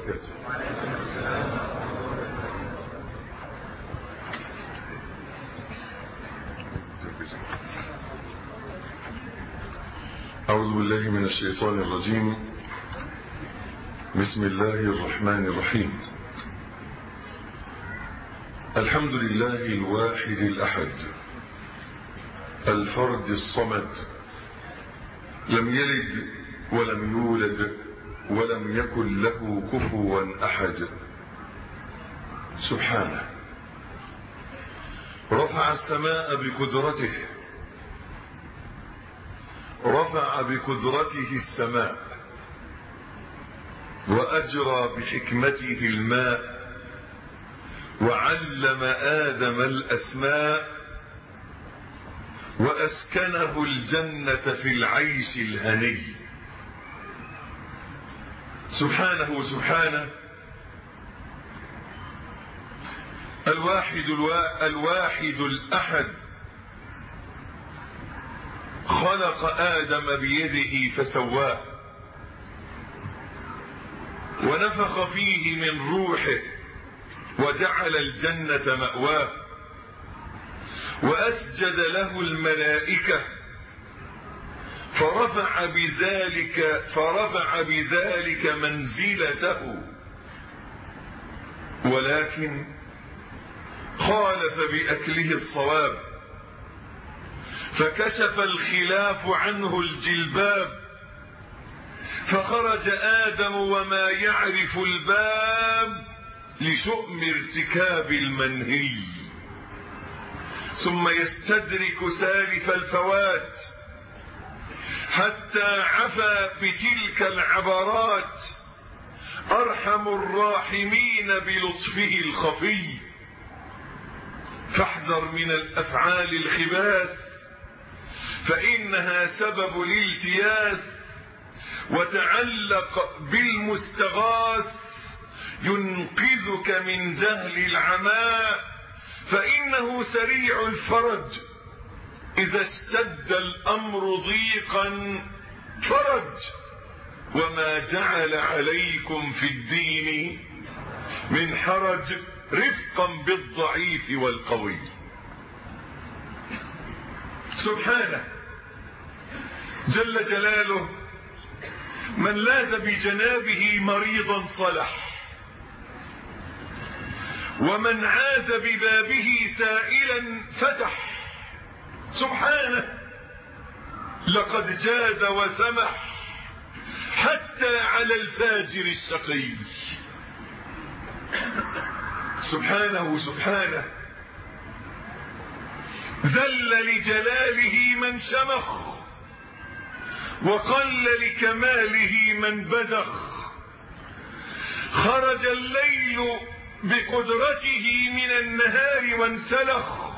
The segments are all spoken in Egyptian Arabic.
وبركاته أعوذ بالله من الشيطان الرجيم بسم الله الرحمن الرحيم الحمد لله الواحد الأحد الفرد الصمد لم يلد ولم يولد ولم يكن له كفوا أحد سبحانه رفع السماء بقدرته رفع بقدرته السماء وأجرى بحكمته الماء وعلم آدم الأسماء وأسكنه الجنة في العيش الهني سبحانه سبحانه الواحد الوا... الواحد الأحد خلق آدم بيده فسواه ونفخ فيه من روحه وجعل الجنة مأواه وأسجد له الملائكة فرفع بذلك فرفع بذلك منزلته ولكن خالف بأكله الصواب فكشف الخلاف عنه الجلباب فخرج آدم وما يعرف الباب لشؤم ارتكاب المنهي ثم يستدرك سالف الفوات حتى عفا بتلك العبرات أرحم الراحمين بلطفه الخفي فاحذر من الأفعال الخباث فإنها سبب الالتياس وتعلق بالمستغاث ينقذك من جهل العماء فإنه سريع الفرج إذا اشتد الأمر ضيقا فرج وما جعل عليكم في الدين من حرج رفقا بالضعيف والقوي سبحانه جل جلاله من لاذ بجنابه مريضا صلح ومن عاذ ببابه سائلا فتح سبحانه لقد جاد وسمح حتى على الفاجر الشقي سبحانه سبحانه ذل لجلاله من شمخ وقل لكماله من بذخ خرج الليل بقدرته من النهار وانسلخ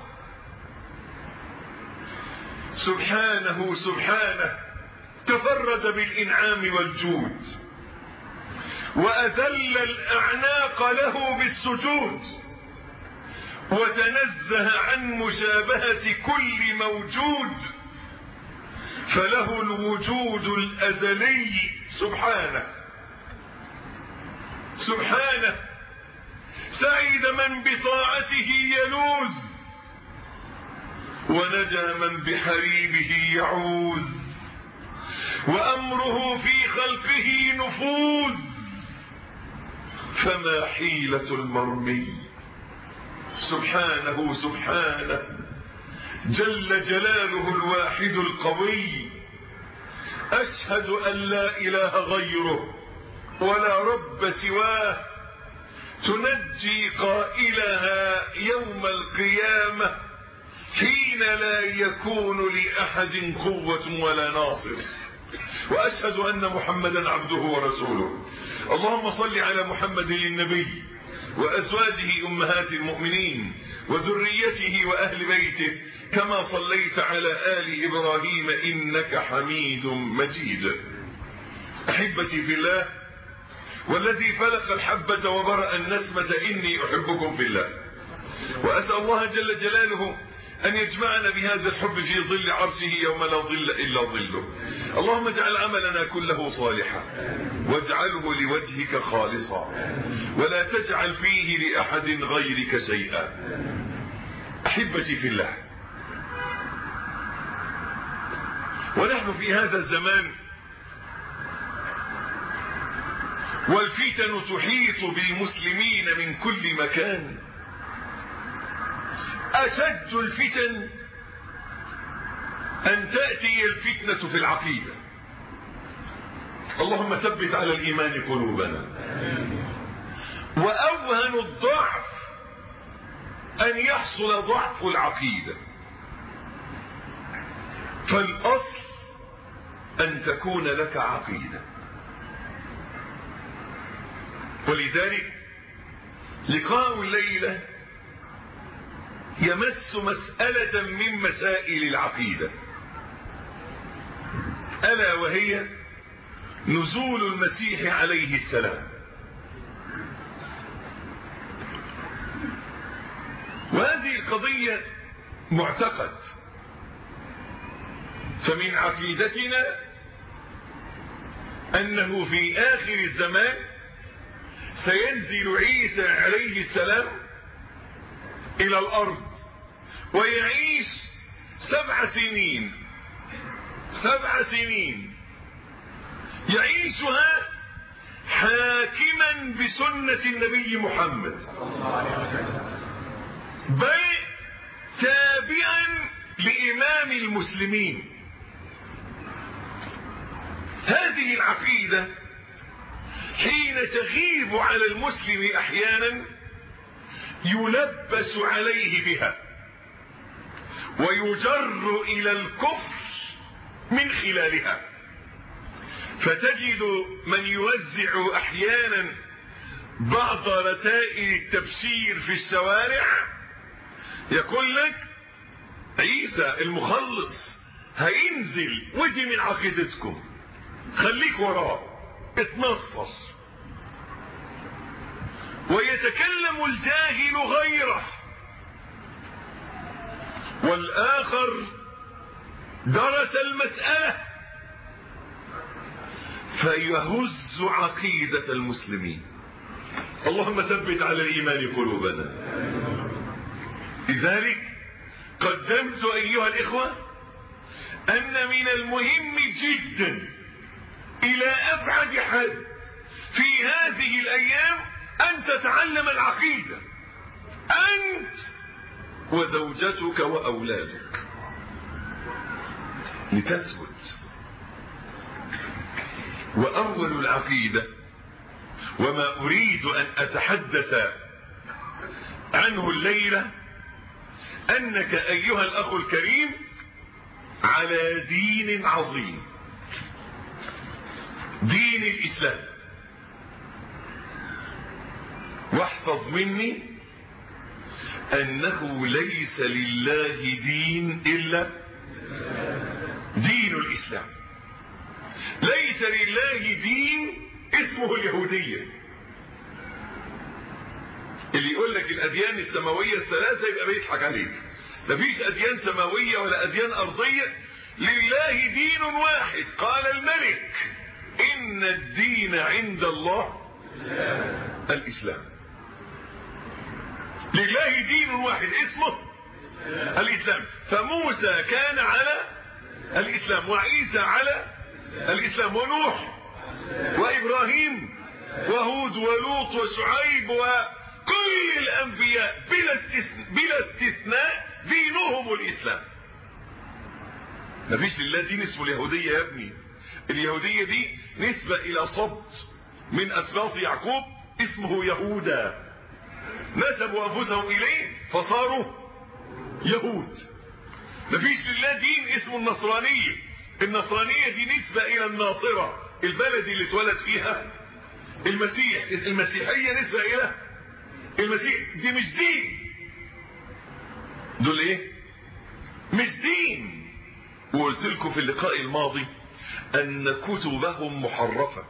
سبحانه سبحانه تفرد بالإنعام والجود وأذل الأعناق له بالسجود وتنزه عن مشابهة كل موجود فله الوجود الأزلي سبحانه سبحانه سعيد من بطاعته يلوذ ونجا من بحريبه يعوذ وأمره في خلقه نفوذ فما حيلة المرمي سبحانه سبحانه جل جلاله الواحد القوي أشهد أن لا إله غيره ولا رب سواه تنجي قائلها يوم القيامة حين لا يكون لأحد قوة ولا ناصر وأشهد أن محمدا عبده ورسوله اللهم صل على محمد النبي وأزواجه أمهات المؤمنين وذريته وأهل بيته كما صليت على آل إبراهيم إنك حميد مجيد أحبتي في الله والذي فلق الحبة وبرأ النسمة إني أحبكم في الله وأسأل الله جل جلاله أن يجمعنا بهذا الحب في ظل عرشه يوم لا ظل إلا ظله اللهم اجعل عملنا كله صالحا واجعله لوجهك خالصا ولا تجعل فيه لأحد غيرك شيئا أحبتي في الله ونحن في هذا الزمان والفتن تحيط بالمسلمين من كل مكان أشد الفتن أن تأتي الفتنة في العقيدة اللهم ثبت على الإيمان قلوبنا وأوهن الضعف أن يحصل ضعف العقيدة فالأصل أن تكون لك عقيدة ولذلك لقاء الليلة يمس مسألة من مسائل العقيدة ألا وهي نزول المسيح عليه السلام وهذه القضية معتقد فمن عقيدتنا أنه في آخر الزمان سينزل عيسى عليه السلام إلى الأرض ويعيش سبع سنين سبع سنين يعيشها حاكما بسنة النبي محمد بل تابعا لإمام المسلمين هذه العقيدة حين تغيب على المسلم أحيانا يلبس عليه بها ويجر إلى الكفر من خلالها فتجد من يوزع أحيانا بعض رسائل التبشير في الشوارع يقول لك عيسى المخلص هينزل ودي من عقيدتكم خليك وراه اتنصر ويتكلم الجاهل غيره والآخر درس المسألة فيهز عقيدة المسلمين اللهم ثبت على الإيمان قلوبنا لذلك قدمت أيها الإخوة أن من المهم جدا إلى أبعد حد في هذه الأيام أن تتعلم العقيدة أنت وزوجتك وأولادك لتثبت وأول العقيدة وما أريد أن أتحدث عنه الليلة أنك أيها الأخ الكريم على دين عظيم دين الإسلام واحفظ مني أنه ليس لله دين إلا دين الإسلام ليس لله دين اسمه اليهودية اللي يقول لك الأديان السماوية الثلاثة يبقى بيضحك عليك مفيش أديان سماوية ولا أديان أرضية لله دين واحد قال الملك إن الدين عند الله الإسلام لله دين واحد اسمه الإسلام فموسى كان على الإسلام وعيسى على الإسلام ونوح وإبراهيم وهود ولوط وشعيب وكل الأنبياء بلا استثناء, بلا استثناء دينهم الإسلام مفيش لله دين اسمه اليهودية يا ابني اليهودية دي نسبة إلى صبت من أسباط يعقوب اسمه يهودا نسبوا أنفسهم إليه فصاروا يهود مفيش لله دين اسمه النصرانية النصرانية دي نسبة إلى الناصرة البلد اللي اتولد فيها المسيح المسيحية نسبة إلى المسيح دي مش دين دول ايه مش دين وقلت لكم في اللقاء الماضي أن كتبهم محرفة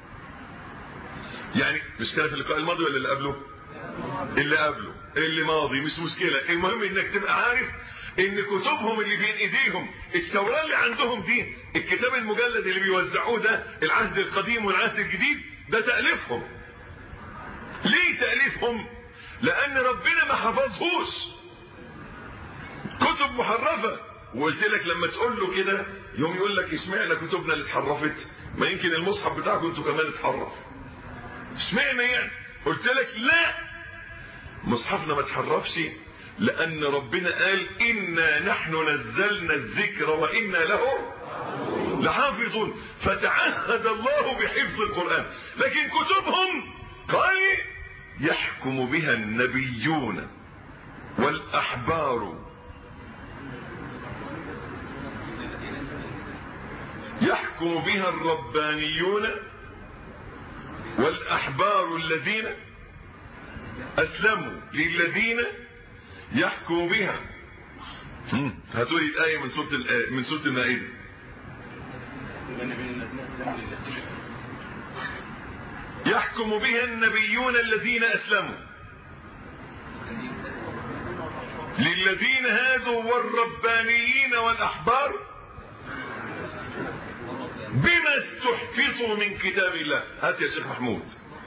يعني مش كان في اللقاء الماضي ولا اللي قبله اللي قبله اللي ماضي مش مشكلة المهم انك تبقى عارف ان كتبهم اللي بين ايديهم التوراة اللي عندهم دي الكتاب المجلد اللي بيوزعوه ده العهد القديم والعهد الجديد ده تأليفهم ليه تأليفهم لان ربنا ما حفظهوش كتب محرفة وقلت لك لما تقول له كده يوم يقول لك اشمعنى كتبنا اللي اتحرفت ما يمكن المصحف بتاعكم انتوا كمان اتحرف اشمعنى يعني قلت لك لا مصحفنا ما اتحرفش لان ربنا قال انا نحن نزلنا الذكر وانا له لحافظون فتعهد الله بحفظ القرآن لكن كتبهم قال يحكم بها النبيون والأحبار يحكم بها الربانيون والأحبار الذين أسلموا للذين يحكم بها هاتوا لي الآية من سورة من سورة المائدة يحكم بها النبيون الذين أسلموا للذين هادوا والربانيين والأحبار بما استحفظوا من كتاب الله هات يا شيخ محمود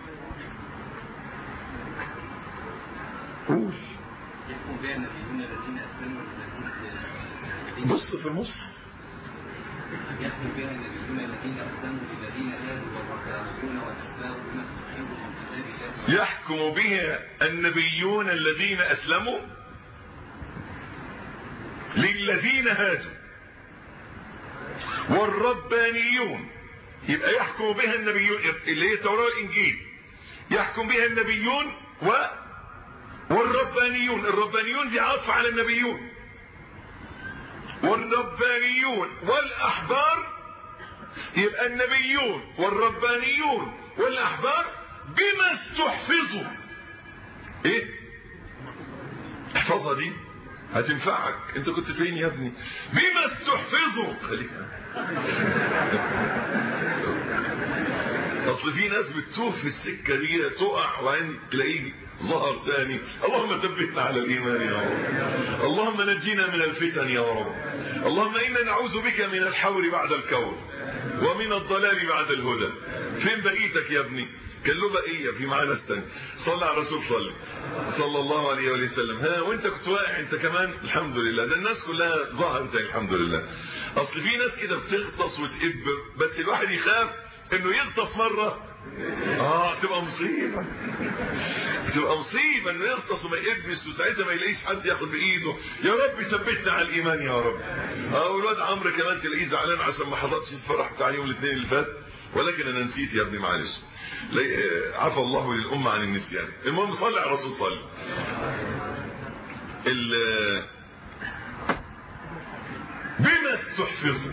قول يحكم بها النبيون الذين اسلموا للذين بص في المصحف يحكم بها النبيون الذين اسلموا للذين هادوا والربانيون والاحبار بما استحفظوا من كتاب الله يحكم بها النبيون الذين أسلموا للذين هادوا والربانيون يبقى يحكم بها النبيون اللي هي التوراة والإنجيل يحكم بها النبيون و والربانيون الربانيون دي عطف على النبيون والربانيون والأحبار يبقى النبيون والربانيون والأحبار بما استحفظوا ايه احفظها دي هتنفعك انت كنت فين يا ابني بما استحفظوا خليك اصل في ناس بتتوه في السكه دي تقع وبعدين تلاقيه ظهر تاني اللهم ثبتنا على الايمان يا رب اللهم نجينا من الفتن يا رب اللهم انا نعوذ بك من الحور بعد الكون ومن الضلال بعد الهدى فين بقيتك يا ابني كان له بقيه في معانا استنى صلى على الرسول صلى صلى الله عليه وآله وسلم ها وانت كنت واقع انت كمان الحمد لله ده الناس كلها ظهرت الحمد لله اصل في ناس كده بتغطس وتقب بس الواحد يخاف انه يغطس مره اه تبقى مصيبه تبقى مصيبه انه يغطس وما يقبس وساعتها ما يلاقيش حد ياخد بايده يا رب ثبتنا على الايمان يا رب اه والواد عمرو كمان تلاقيه زعلان عشان ما حضرتش الفرح بتاع يوم الاثنين اللي فات ولكن انا نسيت يا ابني معلش عفى الله للأمة عن النسيان المهم صلي على الرسول صلي بما استحفظوا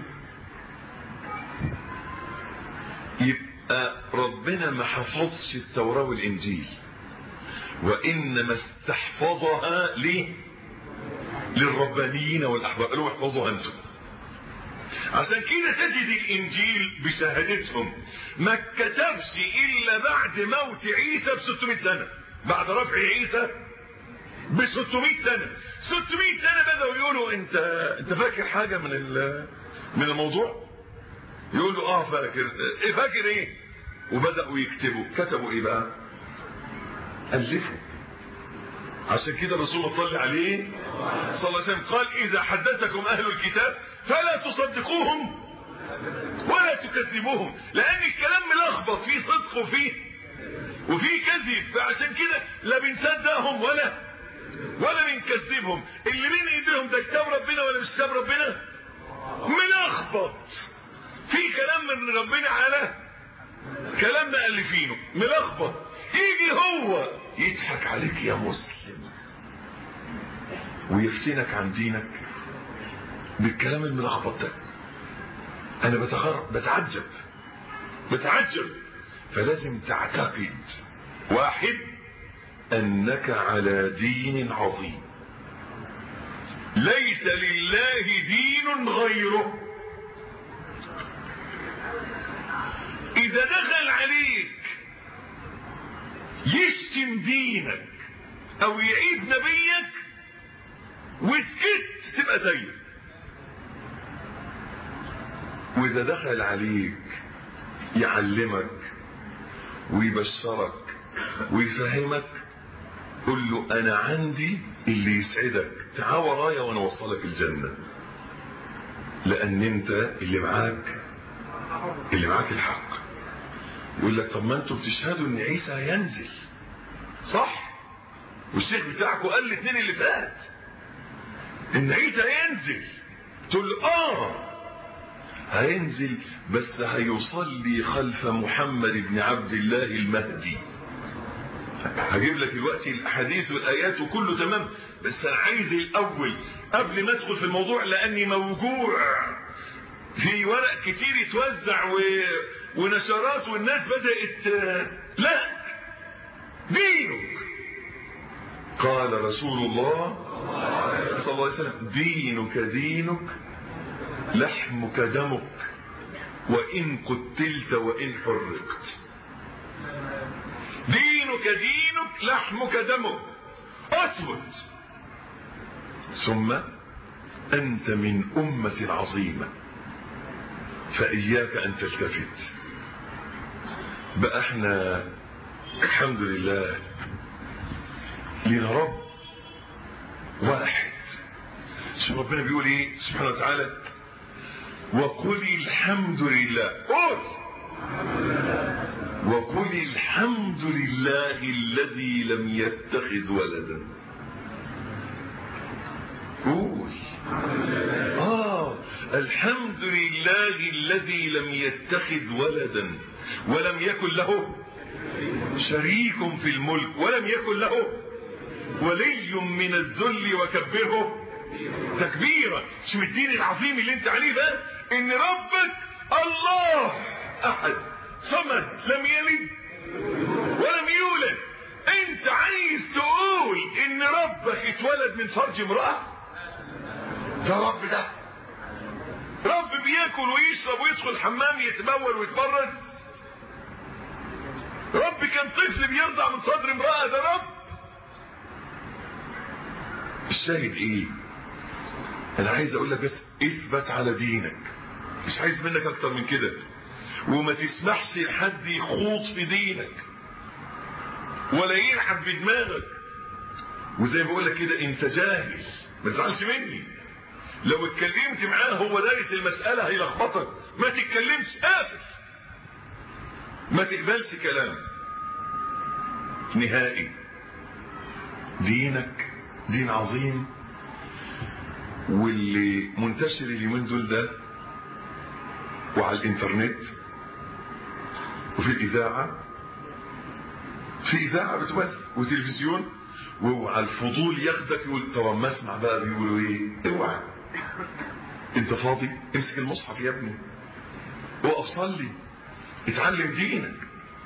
يبقى ربنا ما حفظش التوراة والإنجيل وإنما استحفظها ليه للربانيين والأحباب قالوا احفظوها أنتم عشان كده تجد الانجيل بشهادتهم ما اتكتبش الا بعد موت عيسى ب 600 سنه بعد رفع عيسى ب 600 سنه 600 سنه بداوا يقولوا انت انت فاكر حاجه من من الموضوع يقولوا اه فاكر ايه فاكر ايه وبداوا يكتبوا كتبوا ايه بقى الفوا عشان كده الرسول الله صلى عليه صلى الله عليه وسلم قال اذا حدثكم اهل الكتاب فلا تصدقوهم ولا تكذبوهم لان الكلام ملخبط فيه صدق وفيه وفيه كذب فعشان كده لا بنصدقهم ولا ولا بنكذبهم اللي بين ايديهم ده كتاب ربنا ولا مش كتاب ربنا ملخبط في كلام من ربنا على كلام مؤلفينه ملخبط يجي هو يضحك عليك يا مسلم ويفتنك عن دينك بالكلام الملخبط ده انا بتغر... بتعجب بتعجب فلازم تعتقد واحد انك على دين عظيم ليس لله دين غيره اذا دخل عليك يشتم دينك او يعيب نبيك وسكت تبقى زيه واذا دخل عليك يعلمك ويبشرك ويفهمك قل له انا عندي اللي يسعدك تعال ورايا وانا اوصلك الجنه لان انت اللي معاك اللي معاك الحق يقول لك طب ما انتوا بتشهدوا ان عيسى هينزل صح والشيخ بتاعكم قال الاثنين اللي فات ان عيسى هينزل تقول له اه هينزل بس هيصلي خلف محمد بن عبد الله المهدي هجيب لك دلوقتي الاحاديث والايات وكله تمام بس انا عايز الاول قبل ما ادخل في الموضوع لاني موجوع في ورق كتير يتوزع و... ونشرات والناس بدات لا دينك قال رسول الله صلى الله عليه وسلم دينك دينك لحمك دمك وإن قتلت وإن حرقت دينك دينك لحمك دمك أثبت ثم أنت من أمة عظيمة فإياك أن تلتفت بقى احنا الحمد لله لنا رب واحد شوف ربنا بيقول ايه سبحانه وتعالى وقل الحمد لله قل وقل الحمد لله الذي لم يتخذ ولدا قول آه الحمد لله الذي لم يتخذ ولدا ولم يكن له شريك في الملك ولم يكن له ولي من الذل وكبره تكبيرا شو الدين العظيم اللي انت عليه ده ان ربك الله احد صمد لم يلد ولم يولد انت عايز تقول ان ربك اتولد من فرج امرأة ده رب ده رب بياكل ويشرب ويدخل الحمام يتبول ويتبرز رب كان طفل بيرضع من صدر امرأة ده رب الشاهد ايه انا عايز اقول لك بس اثبت على دينك مش عايز منك اكتر من كده وما تسمحش لحد يخوض في دينك ولا يلعب بدماغك وزي ما بقول لك كده انت جاهل ما تزعلش مني لو اتكلمت معاه هو دارس المسألة هيلخبطك ما تتكلمش قافل ما تقبلش كلام نهائي دينك دين عظيم واللي منتشر اليومين دول ده وعلى الانترنت وفي الاذاعه في اذاعه بتبث وتلفزيون وعلى الفضول ياخدك يقول طب ما اسمع بقى بيقولوا ايه اوعى انت فاضي امسك المصحف يا ابني وقف صلي اتعلم دينك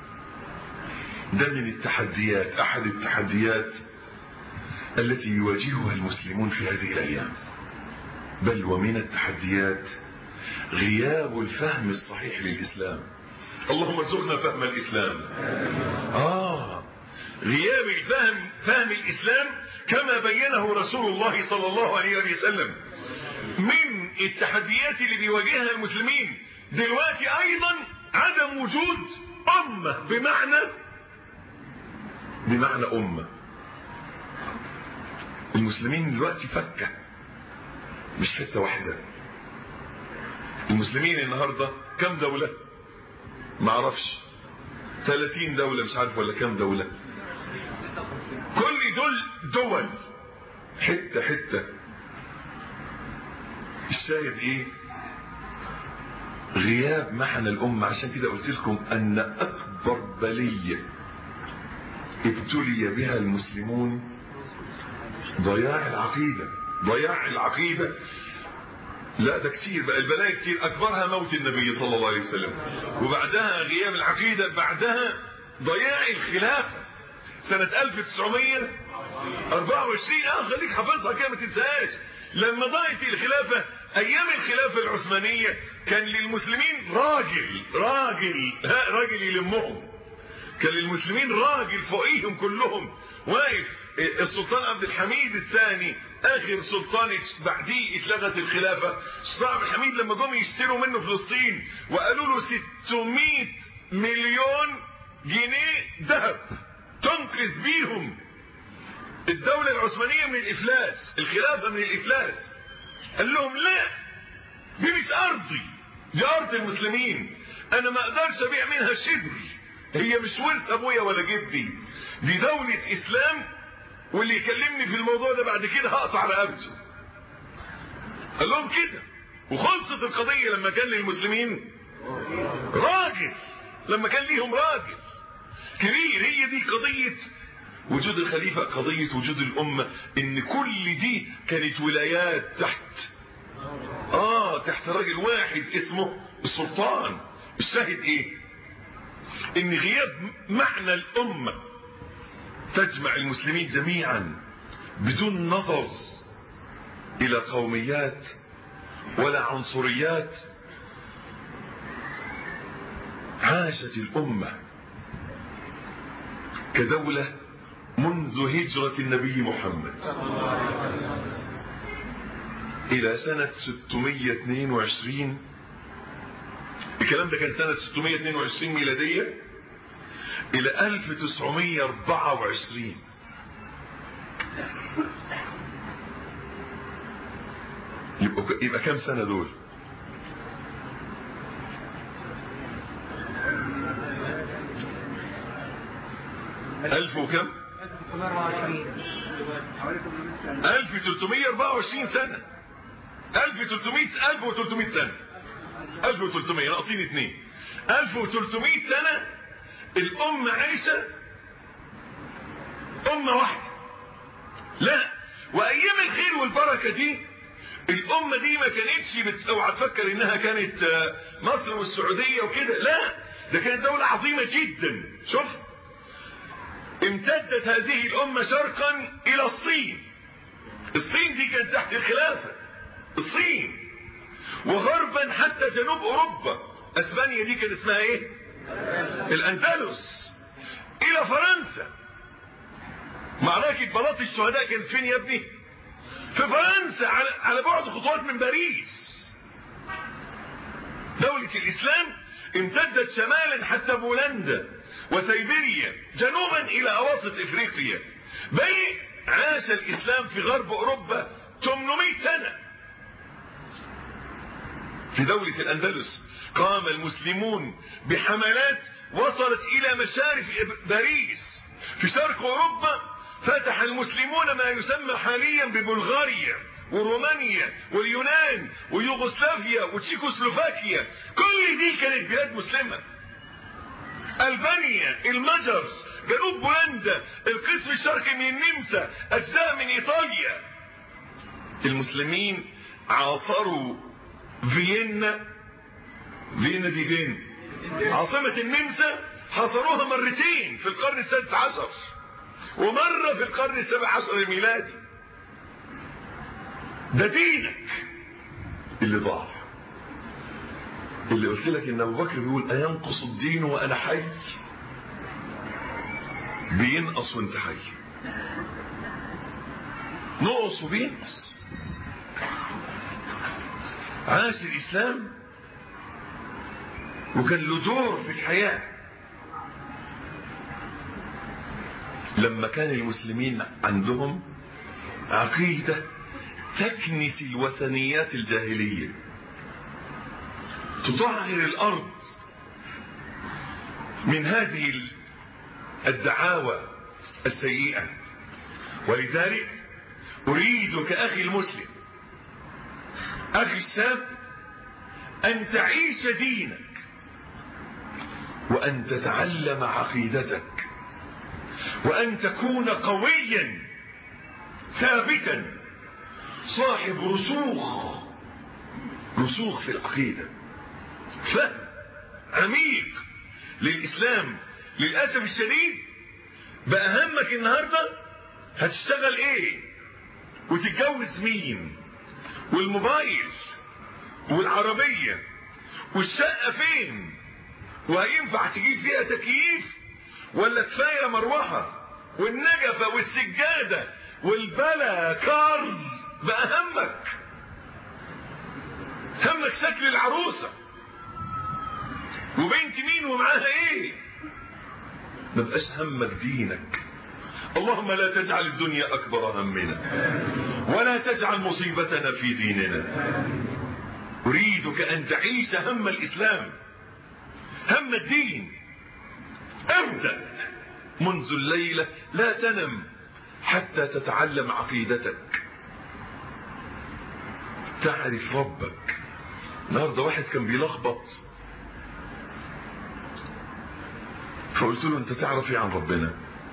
ده من التحديات احد التحديات التي يواجهها المسلمون في هذه الايام بل ومن التحديات غياب الفهم الصحيح للإسلام اللهم ارزقنا فهم الإسلام آه غياب الفهم فهم الإسلام كما بينه رسول الله صلى الله عليه وسلم من التحديات اللي بيواجهها المسلمين دلوقتي أيضا عدم وجود أمة بمعنى بمعنى أمة المسلمين دلوقتي فكه مش حتة واحدة المسلمين النهاردة كم دولة ما اعرفش 30 دولة مش عارف ولا كم دولة كل دول دول حتة حتة الشاهد ايه غياب معنى الأمة عشان كده قلت لكم أن أكبر بلية ابتلي بها المسلمون ضياع العقيده ضياع العقيدة لا ده كتير بقى البلايا كتير أكبرها موت النبي صلى الله عليه وسلم وبعدها غياب العقيدة بعدها ضياع الخلافة سنة 1924 اه خليك حافظها كده ما تنساهاش لما ضاعت الخلافة أيام الخلافة العثمانية كان للمسلمين راجل راجل ها راجل يلمهم كان المسلمين راجل فوقيهم كلهم واقف السلطان عبد الحميد الثاني اخر سلطان بعديه اتلغت الخلافه السلطان عبد الحميد لما جم يشتروا منه فلسطين وقالوا له 600 مليون جنيه ذهب تنقذ بيهم الدولة العثمانية من الإفلاس الخلافة من الإفلاس قال لهم لا دي مش أرضي دي أرض المسلمين أنا ما أقدرش أبيع منها شبر هي مش ورث أبويا ولا جدي دي دولة إسلام واللي يكلمني في الموضوع ده بعد كده هقطع رقبته قال لهم كده وخلصت القضية لما كان للمسلمين راجل لما كان ليهم راجل كبير هي دي قضية وجود الخليفة قضية وجود الأمة إن كل دي كانت ولايات تحت آه تحت راجل واحد اسمه السلطان الشاهد إيه إن غياب معنى الأمة تجمع المسلمين جميعا بدون نظر إلى قوميات ولا عنصريات عاشت الأمة كدولة منذ هجرة النبي محمد إلى سنة 622 الكلام ده كان سنة 622 ميلادية إلى 1924 يبقى يبقى كام سنة دول؟ ألف وكم؟ 1324 سنة 1300 1300 سنة 1300 ناقصين اثنين 1300 سنة الأمة عايشة أمة واحدة لا وأيام الخير والبركة دي الأمة دي ما كانتش بت... اوعى تفكر إنها كانت مصر والسعودية وكده لا ده كانت دولة عظيمة جدا شوف امتدت هذه الأمة شرقا إلى الصين الصين دي كانت تحت الخلافة الصين وغربا حتى جنوب أوروبا أسبانيا دي كان اسمها إيه الأندلس إلى فرنسا معركة بلاط الشهداء كانت فين يا ابني في فرنسا على, على بعد خطوات من باريس دولة الإسلام امتدت شمالا حتى بولندا وسيبيريا جنوبا الى اواسط افريقيا بل عاش الاسلام في غرب اوروبا 800 سنة في دولة الاندلس قام المسلمون بحملات وصلت الى مشارف باريس في شرق اوروبا فتح المسلمون ما يسمى حاليا ببلغاريا ورومانيا واليونان ويوغوسلافيا وتشيكوسلوفاكيا كل دي كانت بلاد مسلمه ألبانيا المجر جنوب بولندا القسم الشرقي من النمسا أجزاء من إيطاليا المسلمين عاصروا فيينا فيينا دي فين عاصمة النمسا حاصروها مرتين في القرن السادس عشر ومرة في القرن السابع عشر الميلادي ده دينك اللي ضاع اللي قلت لك ان ابو بكر بيقول اينقص الدين وانا حي بينقص وانت حي نقص وبينقص عاش الاسلام وكان له دور في الحياه لما كان المسلمين عندهم عقيده تكنس الوثنيات الجاهليه تطهر الارض من هذه الدعاوى السيئه ولذلك اريدك اخي المسلم اخي الشاب ان تعيش دينك وان تتعلم عقيدتك وان تكون قويا ثابتا صاحب رسوخ رسوخ في العقيده فهم عميق للإسلام للأسف الشديد بقى همك النهاردة هتشتغل ايه وتتجوز مين والموبايل والعربية والشقة فين وهينفع تجيب فيها تكييف ولا كفايه مروحه والنجفه والسجاده والبلا كارز بقى همك همك شكل العروسه وبنت مين ومعاها ايه ما بقاش همك دينك اللهم لا تجعل الدنيا اكبر همنا ولا تجعل مصيبتنا في ديننا اريدك ان تعيش هم الاسلام هم الدين ابدا منذ الليله لا تنم حتى تتعلم عقيدتك تعرف ربك النهارده واحد كان بيلخبط فقلت له انت تعرف ايه عن ربنا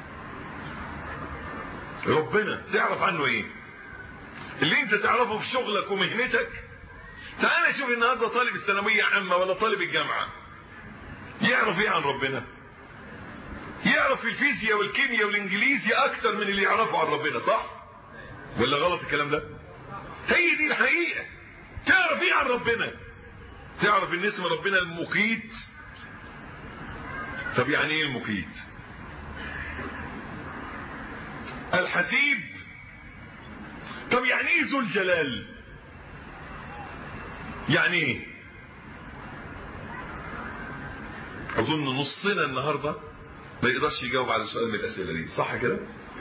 ربنا تعرف عنه ايه اللي انت تعرفه في شغلك ومهنتك تعال شوف النهارده طالب الثانويه عامه ولا طالب الجامعه يعرف ايه عن ربنا يعرف الفيزياء والكيمياء والانجليزي اكتر من اللي يعرفه عن ربنا صح ولا غلط الكلام ده هي دي الحقيقه تعرف ايه عن ربنا تعرف ان اسم ربنا المقيت طب يعني ايه المقيت الحسيب طب يعني ايه ذو الجلال يعني ايه اظن نصنا النهارده ما يقدرش يجاوب على سؤال من الاسئله دي صح كده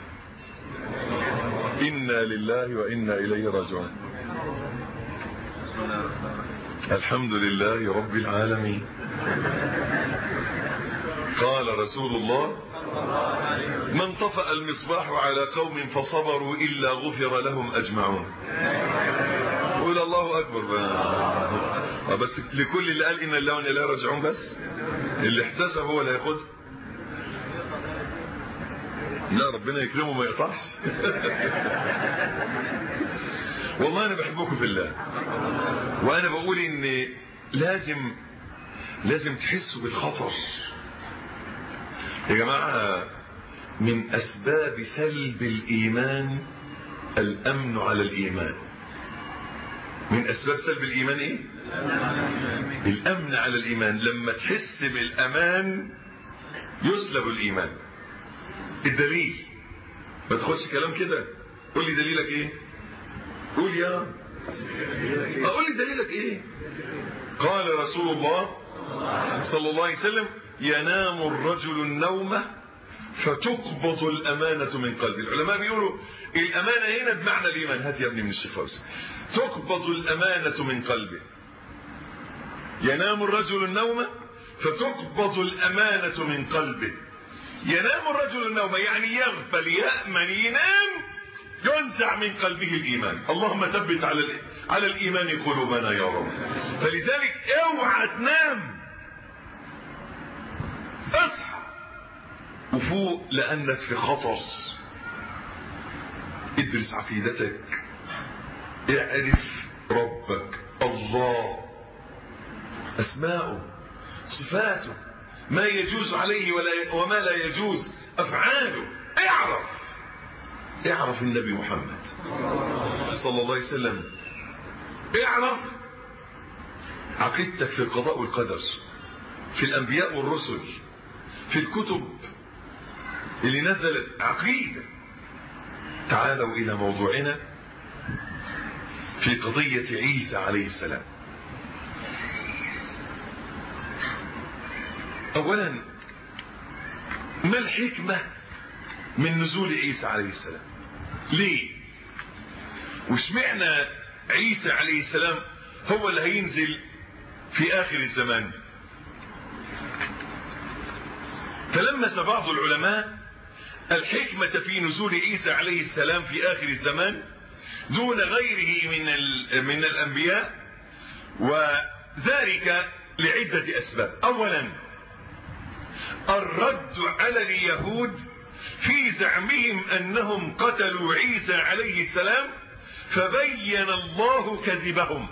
انا لله وانا اليه راجعون الحمد لله رب العالمين قال رسول الله من طفأ المصباح على قوم فصبروا إلا غفر لهم أجمعون قول الله أكبر بقى. بس لكل اللي قال إن الله وإن إليه راجعون بس اللي احتسب هو اللي هياخد لا ربنا يكرمه ما يقطعش والله أنا بحبكم في الله وأنا بقول إن لازم لازم تحسوا بالخطر يا جماعة من أسباب سلب الإيمان الأمن على الإيمان من أسباب سلب الإيمان إيه؟ الأمن على الإيمان لما تحس بالأمان يسلب الإيمان الدليل ما تاخدش كلام كده قول لي دليلك إيه؟ قول يا أقول لي دليلك إيه؟ قال رسول الله صلى الله عليه وسلم ينام الرجل النوم فتقبض الأمانة من قلبه العلماء بيقولوا الأمانة هنا بمعنى الإيمان هات يا ابني من الشيخ فوزي تقبض الأمانة من قلبه ينام الرجل النوم فتقبض الأمانة من قلبه ينام الرجل النوم يعني يغفل يأمن ينام ينزع من قلبه الإيمان اللهم ثبت على على الإيمان قلوبنا يا رب فلذلك اوعى تنام اصحى وفوق لأنك في خطر ادرس عقيدتك اعرف ربك الله أسماؤه صفاته ما يجوز عليه ولا وما لا يجوز أفعاله اعرف اعرف النبي محمد صلى الله عليه وسلم اعرف عقيدتك في القضاء والقدر في الأنبياء والرسل في الكتب اللي نزلت عقيدة تعالوا إلى موضوعنا في قضية عيسى عليه السلام أولا ما الحكمة من نزول عيسى عليه السلام ليه وش معنى عيسى عليه السلام هو اللي هينزل في آخر الزمان فلمس بعض العلماء الحكمة في نزول عيسى عليه السلام في آخر الزمان دون غيره من من الأنبياء وذلك لعدة أسباب أولا الرد على اليهود في زعمهم أنهم قتلوا عيسى عليه السلام فبين الله كذبهم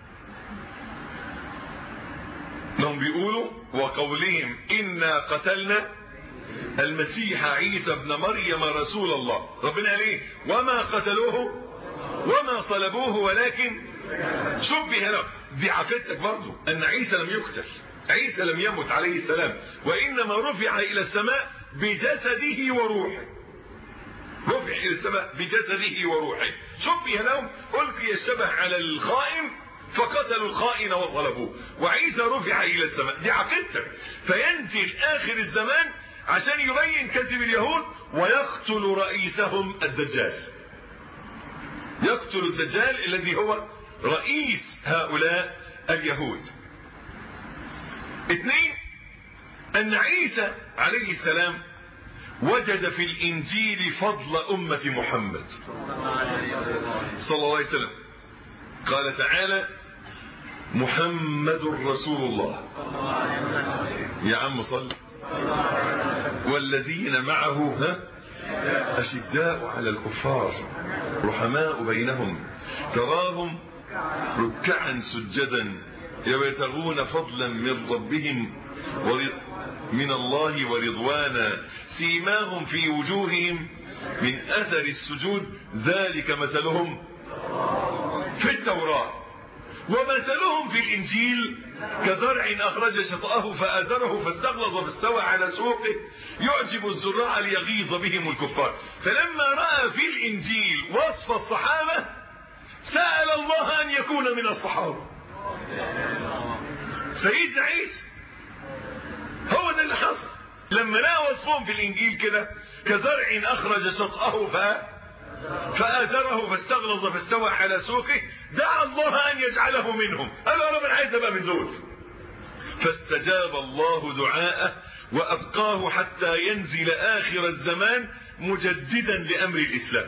لهم بيقولوا وقولهم إنا قتلنا المسيح عيسى ابن مريم رسول الله ربنا قال ايه وما قتلوه وما صلبوه ولكن شبه له دي عقيدتك برضه ان عيسى لم يقتل عيسى لم يمت عليه السلام وإنما رفع إلى السماء بجسده وروحه رفع إلى السماء بجسده وروحه شبه لهم ألقي الشبه على الخائن فقتلوا الخائن وصلبوه وعيسى رفع إلى السماء دي عقيدتك فينزل آخر الزمان عشان يبين كذب اليهود ويقتل رئيسهم الدجال يقتل الدجال الذي هو رئيس هؤلاء اليهود اثنين أن عيسى عليه السلام وجد في الإنجيل فضل أمة محمد صلى الله عليه وسلم قال تعالى محمد رسول الله يا عم صل والذين معه ها أشداء على الكفار رحماء بينهم تراهم ركعا سجدا يبتغون فضلا من ربهم من الله ورضوانا سيماهم في وجوههم من أثر السجود ذلك مثلهم في التوراة ومثلهم في الإنجيل كزرع أخرج شطأه فآزره فاستغلظ فاستوى على سوقه يعجب الزراع ليغيظ بهم الكفار فلما رأى في الإنجيل وصف الصحابة سأل الله أن يكون من الصحابة سيدنا عيسى هو ده اللي حصل لما لقى وصفهم في الإنجيل كده كزرع أخرج شطأه ف فآزره فاستغلظ فاستوى على سوقه دعا الله أن يجعله منهم قال يا رب أنا عايز أبقى من دول فاستجاب الله دعاءه وأبقاه حتى ينزل آخر الزمان مجددا لأمر الإسلام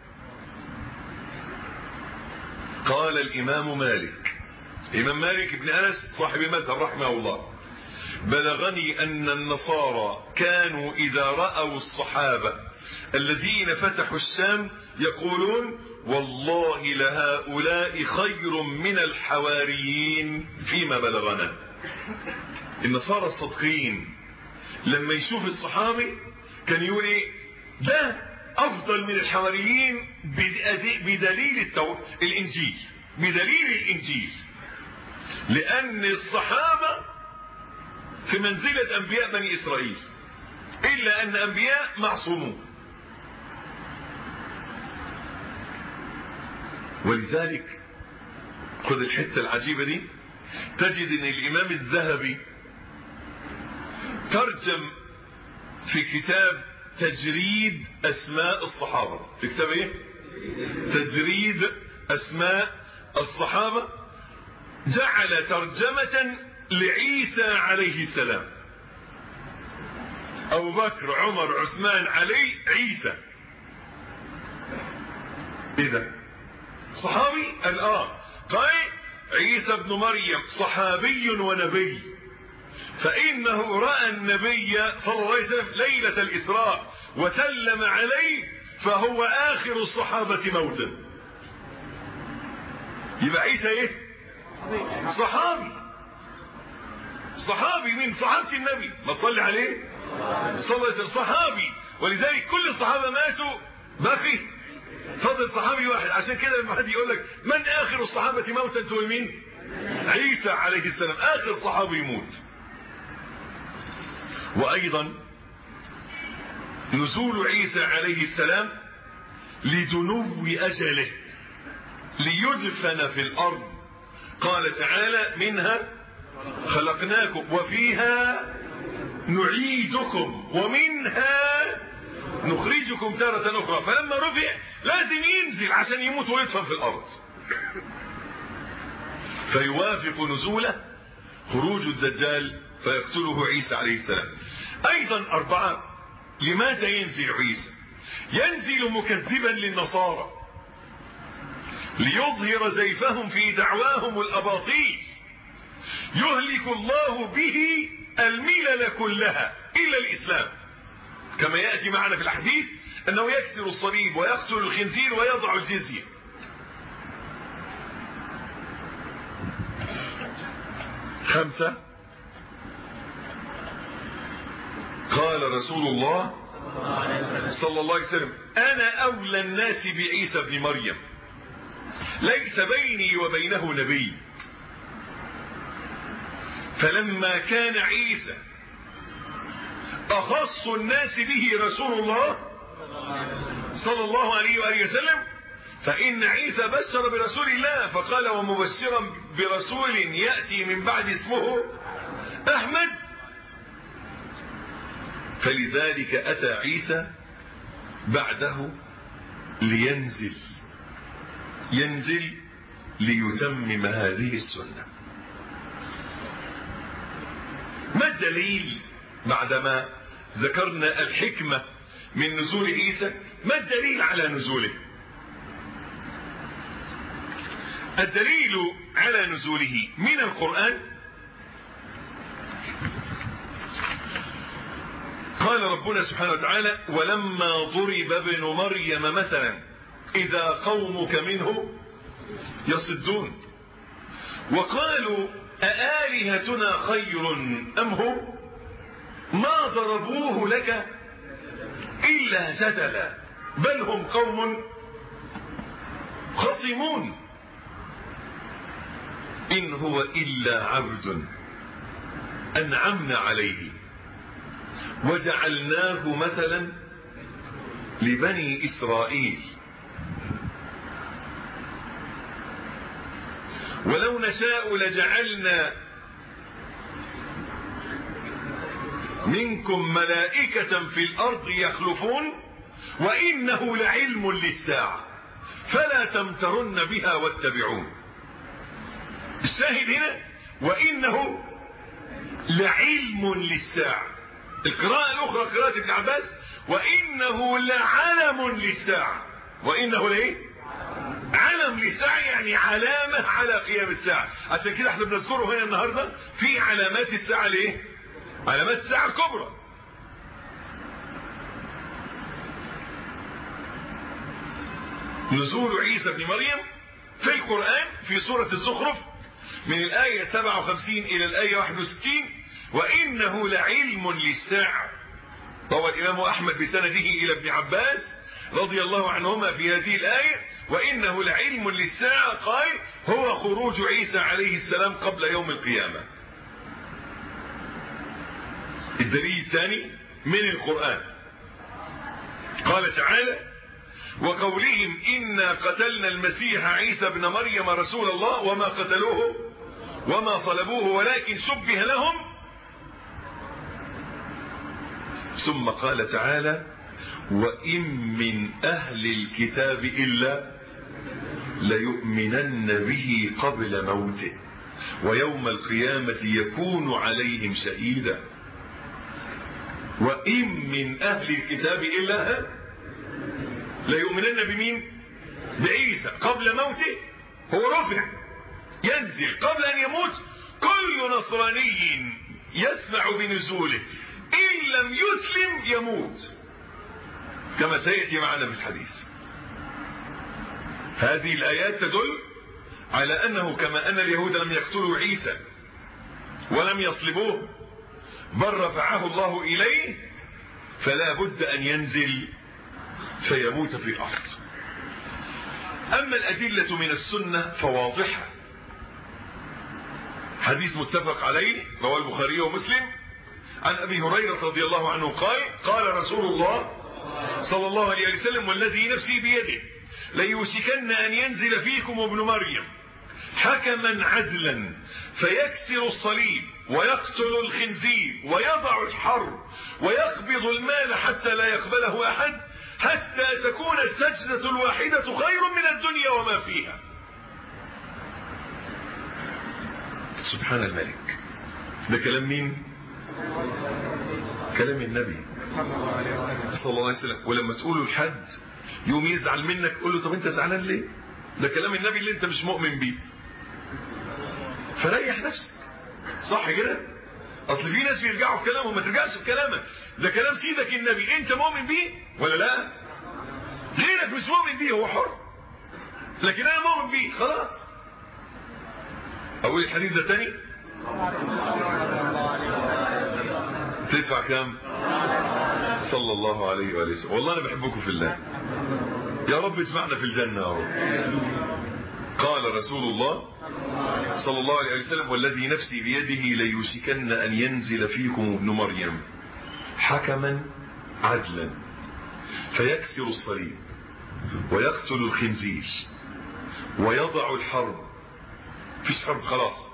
قال الإمام مالك الإمام مالك بن أنس صاحب المذهب رحمه الله بلغني أن النصارى كانوا إذا رأوا الصحابة الذين فتحوا الشام يقولون والله لهؤلاء خير من الحواريين فيما بلغنا النصارى الصدقين لما يشوف الصحابي كان يقول ايه ده افضل من الحواريين بدليل التو... الانجيل بدليل الانجيل لان الصحابة في منزلة انبياء بني اسرائيل الا ان انبياء معصومون ولذلك خذ الحتة العجيبة دي تجد ان الامام الذهبي ترجم في كتاب تجريد اسماء الصحابة في كتاب ايه تجريد اسماء الصحابة جعل ترجمة لعيسى عليه السلام ابو بكر عمر عثمان علي عيسى اذا صحابي قال اه قال عيسى ابن مريم صحابي ونبي فإنه رأى النبي صلى الله عليه وسلم ليلة الإسراء وسلم عليه فهو آخر الصحابة موتا يبقى عيسى ايه صحابي صحابي من صحابة النبي ما تصلي عليه صلى الله عليه وسلم صحابي ولذلك كل الصحابة ماتوا بقي فضل صحابي واحد عشان كده لما حد يقول لك من اخر الصحابة موتا تقول مين عيسى عليه السلام اخر صحابي يموت وايضا نزول عيسى عليه السلام لدنو اجله ليدفن في الارض قال تعالى منها خلقناكم وفيها نعيدكم ومنها نخرجكم تارة أخرى فلما رفع لازم ينزل عشان يموت ويدفن في الأرض فيوافق نزوله خروج الدجال فيقتله عيسى عليه السلام أيضا أربعة لماذا ينزل عيسى ينزل مكذبا للنصارى ليظهر زيفهم في دعواهم الأباطيل يهلك الله به الملل كلها إلا الإسلام كما يأتي معنا في الحديث أنه يكسر الصليب ويقتل الخنزير ويضع الجزية خمسة قال رسول الله صلى الله عليه وسلم أنا أولى الناس بعيسى بن مريم ليس بيني وبينه نبي فلما كان عيسى أخص الناس به رسول الله صلى الله عليه وآله وسلم فإن عيسى بشر برسول الله فقال ومبشرا برسول يأتي من بعد اسمه أحمد فلذلك أتى عيسى بعده لينزل ينزل ليتمم هذه السنة ما الدليل بعدما ذكرنا الحكمة من نزول عيسى ما الدليل على نزوله الدليل على نزوله من القرآن قال ربنا سبحانه وتعالى ولما ضرب ابن مريم مثلا إذا قومك منه يصدون وقالوا أآلهتنا خير أم هو ما ضربوه لك إلا جدلا بل هم قوم خصمون إن هو إلا عبد أنعمنا عليه وجعلناه مثلا لبني إسرائيل ولو نشاء لجعلنا منكم ملائكة في الأرض يخلفون وإنه لعلم للساعة فلا تمترن بها واتبعون الشاهد هنا وإنه لعلم للساعة القراءة الأخرى قراءة ابن عباس وإنه لعلم للساعة وإنه لإيه علم للساعة يعني علامة على قيام الساعة عشان كده احنا بنذكره هنا النهاردة في علامات الساعة لإيه علامات الساعة الكبرى نزول عيسى بن مريم في القرآن في سورة الزخرف من الآية 57 إلى الآية 61 وإنه لعلم للساعة روى الإمام أحمد بسنده إلى ابن عباس رضي الله عنهما بهذه الآية وإنه لعلم للساعة قال هو خروج عيسى عليه السلام قبل يوم القيامة الدليل الثاني من القرآن قال تعالى وقولهم إنا قتلنا المسيح عيسى ابن مريم رسول الله وما قتلوه وما صلبوه ولكن شبه لهم ثم قال تعالى وإن من أهل الكتاب إلا ليؤمنن به قبل موته ويوم القيامة يكون عليهم شهيدا وإن من أهل الكتاب إلا ليؤمنن بمين بعيسى قبل موته هو رفع ينزل قبل أن يموت كل نصراني يسمع بنزوله إن لم يسلم يموت كما سيأتي معنا في الحديث هذه الآيات تدل على أنه كما أن اليهود لم يقتلوا عيسى ولم يصلبوه بل رفعه الله إليه فلا بد أن ينزل فيموت في الأرض أما الأدلة من السنة فواضحة حديث متفق عليه رواه البخاري ومسلم عن أبي هريرة رضي الله عنه قال قال رسول الله صلى الله عليه وسلم والذي نفسي بيده ليوشكن أن ينزل فيكم ابن مريم حكما عدلا فيكسر الصليب ويقتل الخنزير ويضع الحر ويقبض المال حتى لا يقبله أحد حتى تكون السجدة الواحدة خير من الدنيا وما فيها سبحان الملك ده كلام مين كلام النبي صلى الله عليه وسلم ولما تقوله لحد يوم يزعل منك قول له طب انت زعلان ليه ده كلام النبي اللي انت مش مؤمن بيه فريح نفسك صح كده اصل في ناس بيرجعوا في كلامهم ما ترجعش في كلامك ده كلام سيدك النبي انت مؤمن بيه ولا لا غيرك مش مؤمن بيه هو حر لكن انا مؤمن بيه خلاص اقول الحديث ده تاني تدفع كام صلى الله عليه وآله وسلم والله أنا بحبكم في الله يا رب اجمعنا في الجنة أهو قال رسول الله صلى الله عليه وسلم والذي نفسي بيده ليوشكن أن ينزل فيكم ابن مريم حكما عدلا فيكسر الصليب ويقتل الخنزير ويضع الحرب فيش حرب خلاص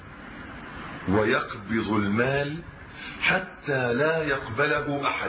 ويقبض المال حتى لا يقبله أحد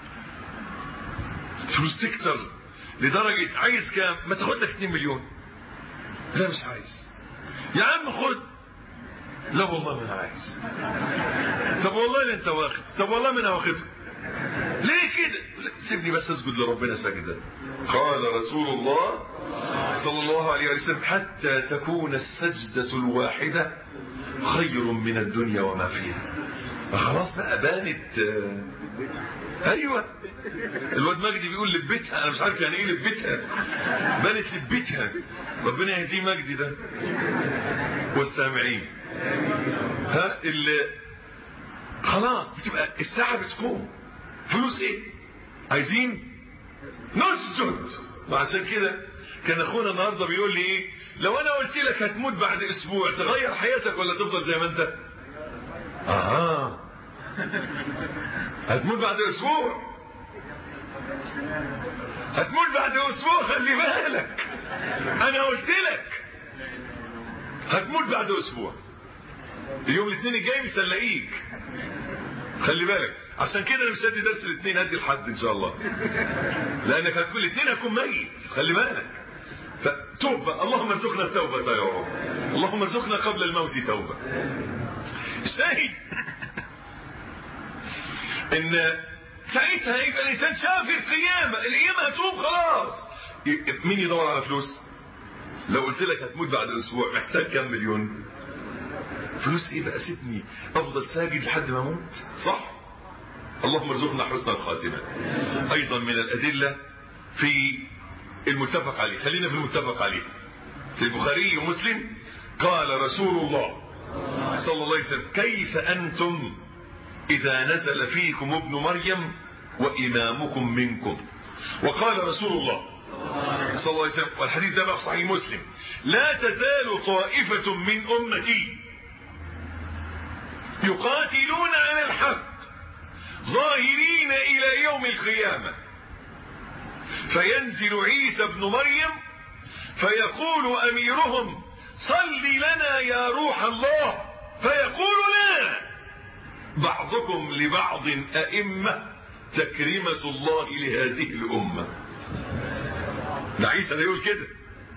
فلوس تكتر لدرجة عايز كام ما تاخد لك 2 مليون لا مش عايز يا عم خد لا والله ما انا عايز طب والله لا انت واخد طب والله ما انا واخدها ليه كده سيبني بس اسجد لربنا سجدا قال رسول الله صلى الله عليه وسلم حتى تكون السجدة الواحدة خير من الدنيا وما فيها خلاص بقى بانت ايوه الواد مجدي بيقول لبيتها انا مش عارف يعني ايه لبيتها بانت لبيتها ربنا يهديه مجدي ده والسامعين ها اللي خلاص بتبقى الساعه بتقوم فلوس ايه عايزين نسجد وعشان كده كان اخونا النهارده بيقول لي ايه لو انا قلت لك هتموت بعد اسبوع تغير حياتك ولا تفضل زي ما انت اه هتموت بعد اسبوع هتموت بعد اسبوع خلي بالك انا قلت لك هتموت بعد اسبوع اليوم الاثنين الجاي مش هنلاقيك خلي بالك عشان كده انا مش هدي درس الاثنين هدي الحد ان شاء الله لانك هتكون الاثنين هتكون ميت خلي بالك فتوبة اللهم ارزقنا التوبة يا رب اللهم ارزقنا قبل الموت توبة الشاهد ان ساعتها يبقى الانسان شاف القيامة القيامة هتقوم خلاص مين يدور على فلوس لو قلت لك هتموت بعد اسبوع محتاج كام مليون فلوس ايه بقى سيبني افضل ساجد لحد ما اموت صح اللهم ارزقنا حسن الخاتمة ايضا من الادلة في المتفق عليه خلينا في المتفق عليه في البخاري ومسلم قال رسول الله صلى الله عليه وسلم كيف انتم اذا نزل فيكم ابن مريم وامامكم منكم وقال رسول الله صلى الله عليه وسلم والحديث ده بقى في صحيح مسلم لا تزال طائفة من امتي يقاتلون على الحق ظاهرين الى يوم القيامة فينزل عيسى ابن مريم فيقول اميرهم صل لنا يا روح الله فيقول لا بعضكم لبعض ائمة تكريمة الله لهذه الامة ده عيسى ده يقول كده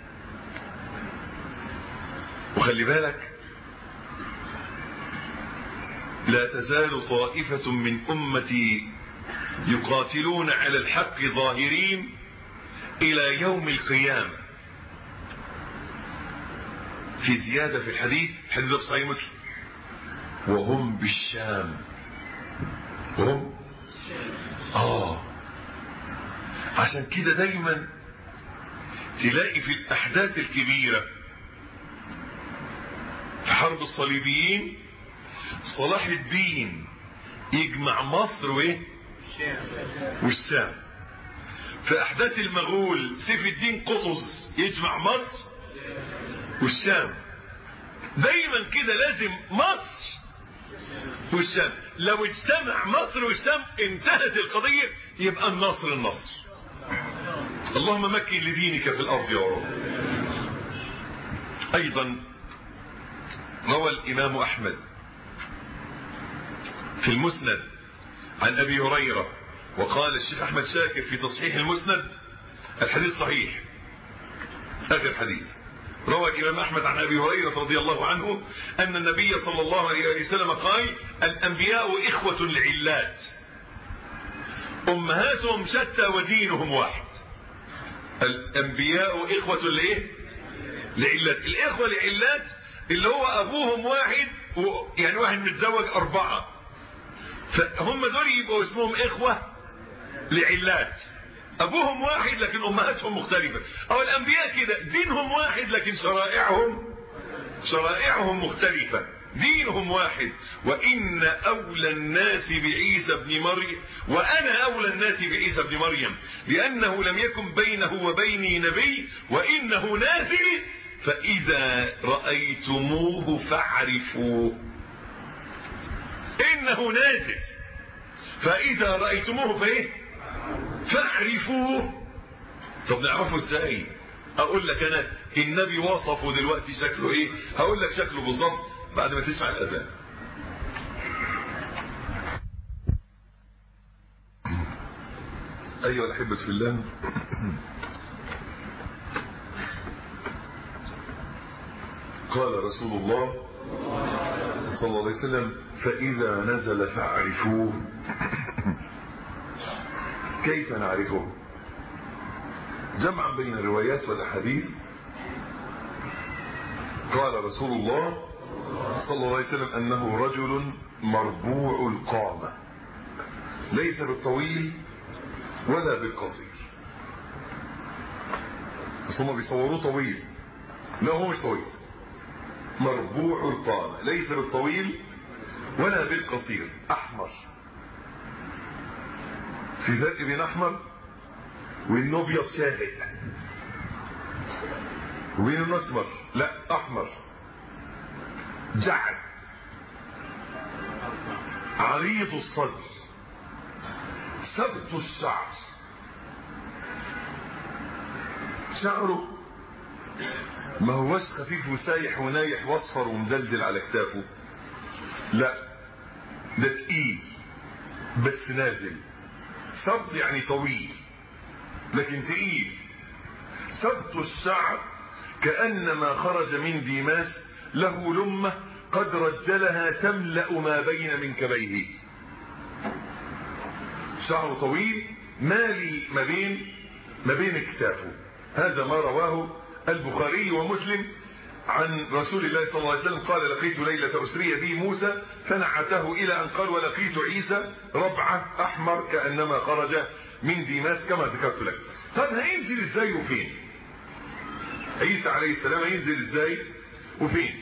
وخلي بالك لا تزال طائفة من أمتي يقاتلون على الحق ظاهرين إلى يوم القيامة في زيادة في الحديث حديث في صحيح مسلم وهم بالشام وهم آه عشان كده دايما تلاقي في الأحداث الكبيرة في حرب الصليبيين صلاح الدين يجمع مصر وايه والشام في احداث المغول سيف الدين قطز يجمع مصر والشام دايما كده لازم مصر والشام لو اجتمع مصر والشام انتهت القضية يبقى النصر النصر اللهم مكن لدينك في الارض يا رب ايضا روى الامام احمد في المسند عن ابي هريره وقال الشيخ احمد شاكر في تصحيح المسند الحديث صحيح اخر حديث روى الامام احمد عن ابي هريره رضي الله عنه ان النبي صلى الله عليه وسلم قال الانبياء اخوه لعلات امهاتهم شتى ودينهم واحد الانبياء اخوه لايه لعلات الاخوه لعلات اللي هو ابوهم واحد يعني واحد متزوج اربعه فهم دول يبقوا اسمهم اخوة لعلات ابوهم واحد لكن امهاتهم مختلفة او الانبياء كده دينهم واحد لكن شرائعهم شرائعهم مختلفة دينهم واحد وان اولى الناس بعيسى ابن مريم وانا اولى الناس بعيسى ابن مريم لانه لم يكن بينه وبيني نبي وانه نازل فإذا رأيتموه فاعرفوه إنه نازل فإذا رأيتموه فإيه فاعرفوه طب نعرفه ازاي اقول لك انا النبي وصفه دلوقتي شكله ايه هقول لك شكله بالظبط بعد ما تسمع الاذان ايها الاحبه في الله قال رسول الله صلى الله عليه وسلم فاذا نزل فاعرفوه كيف نعرفه جمعا بين الروايات والاحاديث قال رسول الله صلى الله عليه وسلم انه رجل مربوع القامه ليس بالطويل ولا بالقصير بس هم بيصوروه طويل لا هو مش طويل مربوع القامه ليس بالطويل ولا بالقصير احمر في فرق بين احمر وان ابيض شاهق وبين اسمر لا احمر جعد عريض الصدر ثبت الشعر شعره ما هوش خفيف وسايح ونايح واصفر ومدلدل على كتافه لا ده تقيل بس نازل ثبت يعني طويل لكن تقيل ثبت الشعر كأنما خرج من ديماس له لمة قد رجلها تملأ ما بين منكبيه شعره طويل مالي ما بين ما بين اكتافه هذا ما رواه البخاري ومسلم عن رسول الله صلى الله عليه وسلم قال لقيت ليلة أسري بي موسى فنعته إلى أن قال ولقيت عيسى ربعة أحمر كأنما خرج من ديماس كما ذكرت لك طب هينزل ازاي وفين عيسى عليه السلام هينزل ازاي وفين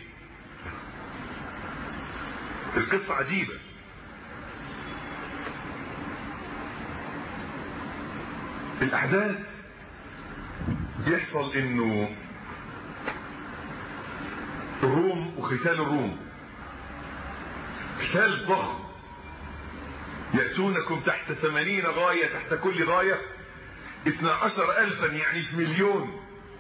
القصة عجيبة الأحداث يحصل انه الروم وقتال الروم قتال ضخم يأتونكم تحت ثمانين غاية تحت كل غاية اثنى عشر ألفا يعني في مليون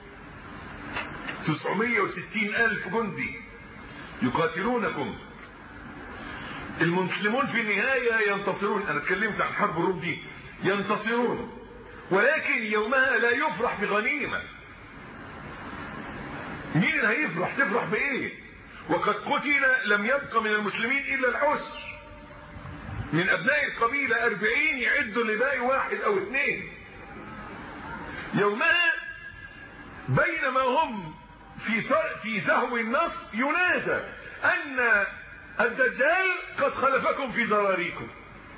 تسعمية وستين ألف جندي يقاتلونكم المسلمون في النهاية ينتصرون أنا اتكلمت عن حرب الروم دي ينتصرون ولكن يومها لا يفرح بغنيمة مين اللي هيفرح تفرح بإيه وقد قتل لم يبق من المسلمين إلا العسر من أبناء القبيلة أربعين يعدوا لباقي واحد أو اثنين يومها بينما هم في في زهو النصر ينادى أن الدجال قد خلفكم في ذراريكم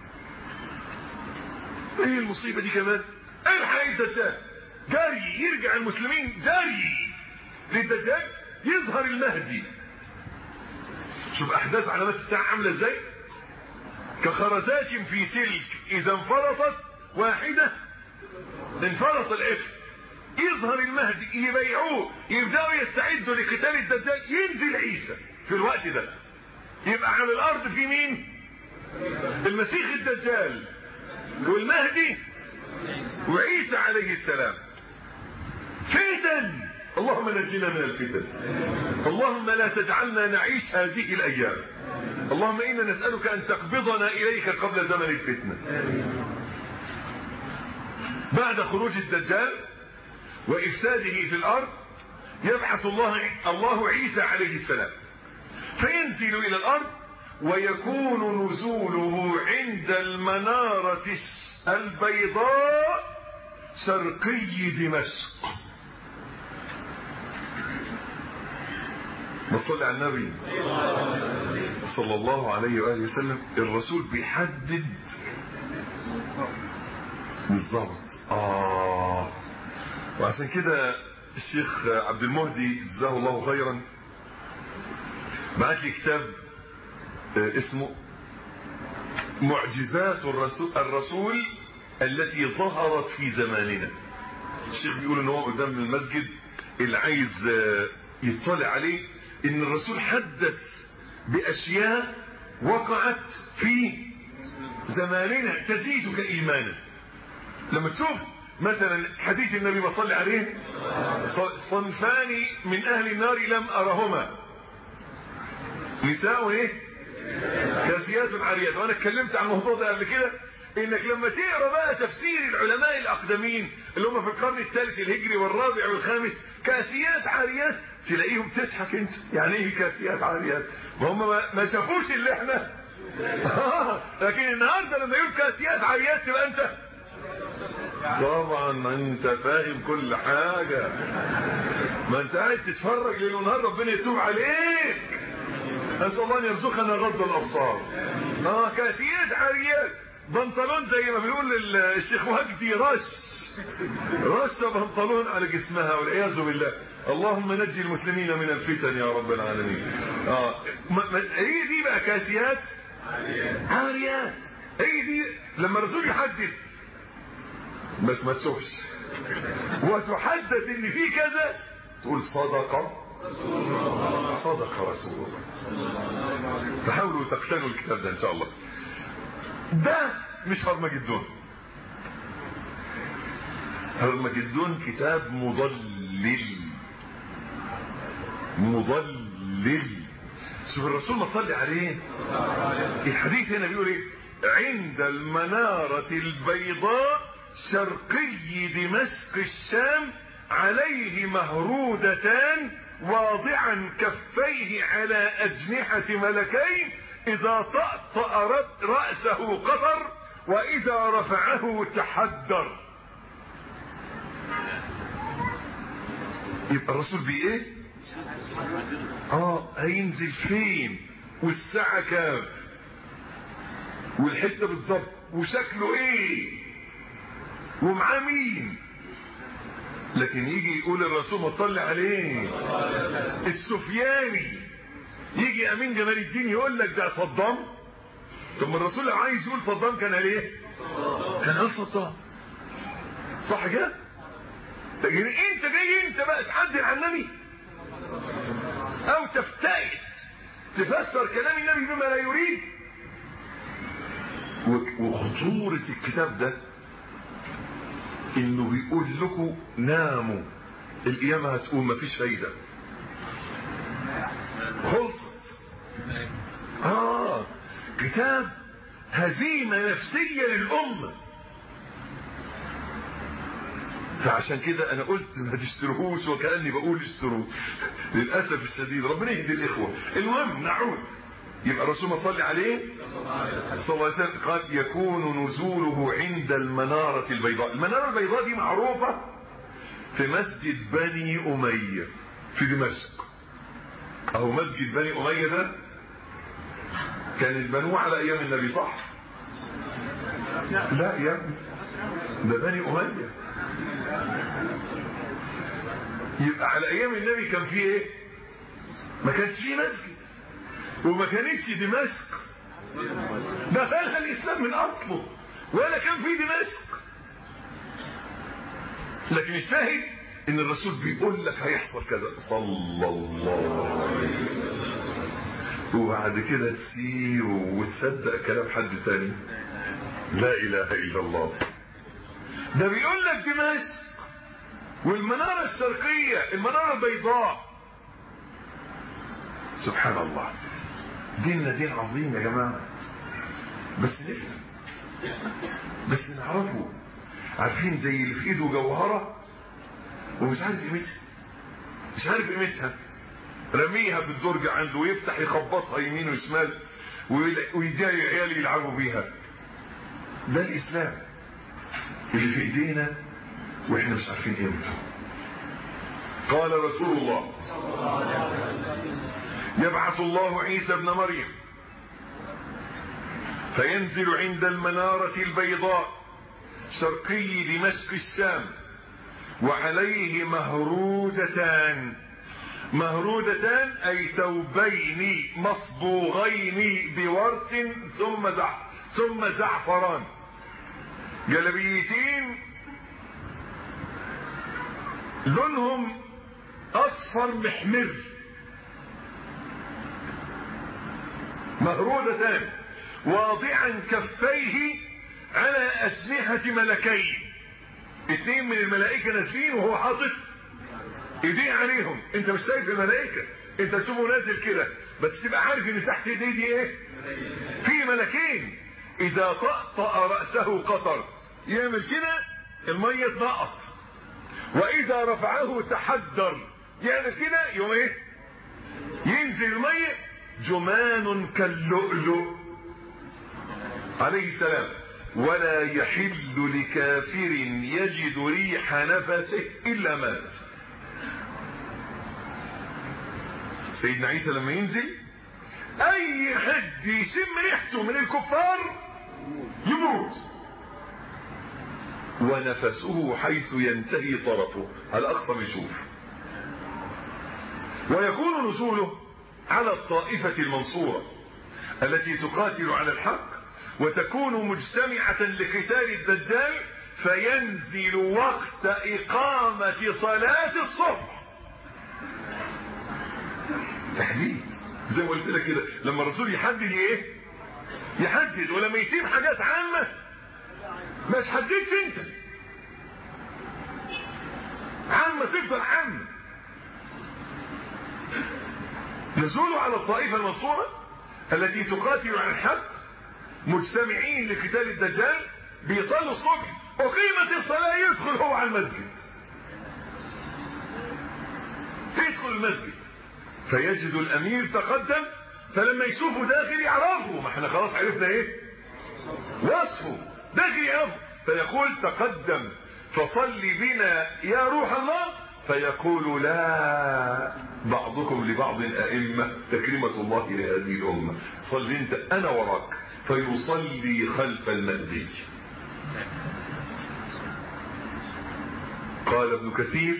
ايه المصيبة دي كمان الحق الدجال جاري يرجع المسلمين جاري للدجال يظهر المهدي شوف احداث علامات الساعة عاملة ازاي كخرزات في سلك اذا انفرطت واحدة انفرط الافك يظهر المهدي يبيعوه يبدأوا يستعدوا لقتال الدجال ينزل عيسى في الوقت ده يبقى على الارض في مين المسيح الدجال والمهدي وعيسى عليه السلام فتن اللهم نجنا من الفتن اللهم لا تجعلنا نعيش هذه الايام اللهم انا نسالك ان تقبضنا اليك قبل زمن الفتنه بعد خروج الدجال وافساده في الارض يبحث الله الله عيسى عليه السلام فينزل الى الارض ويكون نزوله عند المنارة البيضاء شرقي دمشق نصلي على النبي صلى الله عليه وآله وسلم الرسول بيحدد بالظبط آه وعشان كده الشيخ عبد المهدي جزاه الله خيرا بعت لي كتاب اسمه معجزات الرسول, الرسول التي ظهرت في زماننا الشيخ بيقول ان هو قدام المسجد اللي عايز يطلع عليه ان الرسول حدث باشياء وقعت في زماننا تزيدك ايمانا لما تشوف مثلا حديث النبي صلى عليه صنفان من اهل النار لم ارهما نساء ايه كاسيات عاريات وانا اتكلمت عن الموضوع ده قبل كده انك لما تقرا بقى تفسير العلماء الاقدمين اللي هم في القرن الثالث الهجري والرابع والخامس كاسيات عاريات تلاقيهم تضحك انت يعني ايه كاسيات عاريات ما هم ما شافوش اللي احنا لكن النهارده لما يقول كاسيات عاريات تبقى انت طبعا انت فاهم كل حاجة ما انت قاعد تتفرج ليل ونهار ربنا يتوب عليك نسأل الله ان يرزقنا غض الابصار اه كاسيات عاريات بنطلون زي ما بيقول الشيخ وهجدي رش رش بنطلون على جسمها والعياذ بالله اللهم نجي المسلمين من الفتن يا رب العالمين اه هي دي بقى كاسيات عاريات هي دي لما الرسول يحدث بس ما تشوفش وتحدث ان في كذا تقول صدق صدق رسول الله فحاولوا تقتنوا الكتاب ده ان شاء الله ده مش هرمجدون هرمجدون كتاب مضلل مضلل شوف الرسول ما تصلي عليه الحديث هنا بيقول ايه عند المنارة البيضاء شرقي دمشق الشام عليه مهرودتان واضعا كفيه على أجنحة ملكين إذا طأطأ رأسه قطر وإذا رفعه تحدر يبقى الرسول بيه ايه اه هينزل فين والساعة كام والحتة بالظبط وشكله ايه ومعاه مين لكن يجي يقول الرسول ما تصلي عليه السفياني يجي امين جمال الدين يقول لك ده صدام طب الرسول لو عايز يقول صدام كان قال ايه كان قال صدام صح كده لكن انت جاي انت بقى تحدد عن النبي او تفتئت تفسر كلام النبي بما لا يريد وخطورة الكتاب ده انه بيقول لكم ناموا القيامة هتقوم مفيش فايدة خلصت اه كتاب هزيمة نفسية للأمة فعشان كده انا قلت ما تشتروهوش وكأني بقول اشتروه للأسف الشديد ربنا يهدي الإخوة المهم نعود يبقى الرسول صلى عليه صلى الله عليه وسلم قال يكون نزوله عند المنارة البيضاء المنارة البيضاء دي معروفة في مسجد بني أمية في دمشق أهو مسجد بني أمية ده كان البنو على أيام النبي صح لا يا ابني ده بني أمية يبقى على أيام النبي كان فيه إيه ما كانش فيه مسجد وما كانتش دمشق دخلها الإسلام من أصله ولا كان في دمشق لكن الشاهد ان الرسول بيقول لك هيحصل كذا صلى الله عليه وسلم وبعد كده تسير وتصدق كلام حد تاني لا اله الا الله ده بيقول لك دمشق والمنارة الشرقية المنارة البيضاء سبحان الله ديننا دين عظيم يا جماعة بس نفهم بس نعرفه عارفين زي اللي في ايده جوهرة ومش عارف قيمتها مش عارف قيمتها رميها بالدرج عنده ويفتح يخبطها يمين وشمال ويديها عيالي يلعبوا بيها ده الاسلام اللي في ايدينا واحنا مش عارفين قيمته قال رسول الله يبعث الله عيسى ابن مريم فينزل عند المنارة البيضاء شرقي دمشق الشام وعليه مهرودتان مهرودتان أي ثوبين مصبوغين بورس ثم زع ثم زعفران جلبيتين لونهم اصفر محمر مهرودتان واضعا كفيه على اجنحة ملكين اتنين من الملائكة نازلين وهو حاطط ايديه عليهم انت مش شايف الملائكة انت تشوفه نازل كده بس تبقى عارف ان تحت ايديه دي ايه في ملكين اذا طأطأ رأسه قطر يعمل كده المية تنقط واذا رفعه تحدر يعمل كده يوم ايه ينزل المية جمان كاللؤلؤ عليه السلام ولا يحل لكافر يجد ريح نفسه الا مات سيدنا عيسى لما ينزل اي حد يشم ريحته من الكفار يموت ونفسه حيث ينتهي طرفه على اقصى ما يشوف ويكون نزوله على الطائفة المنصورة التي تقاتل على الحق وتكون مجتمعة لقتال الدجال فينزل وقت إقامة صلاة الصبح تحديد زي ما قلت لك كده لما الرسول يحدد ايه يحدد ولما يسيب حاجات عامة ما تحددش انت عامة تفضل عامة نزول على الطائفة المنصورة التي تقاتل على الحق مجتمعين لقتال الدجال بيصلوا الصبح وقيمة الصلاة يدخل هو على المسجد يدخل المسجد فيجد الامير تقدم فلما يشوفه داخل يعرفه ما احنا خلاص عرفنا ايه وصفه داخل يعرفه فيقول تقدم فصل بنا يا روح الله فيقول لا بعضكم لبعض أئمة تكريمة الله لهذه الأمة صل انت أنا وراك فيصلي خلف المهدي قال ابن كثير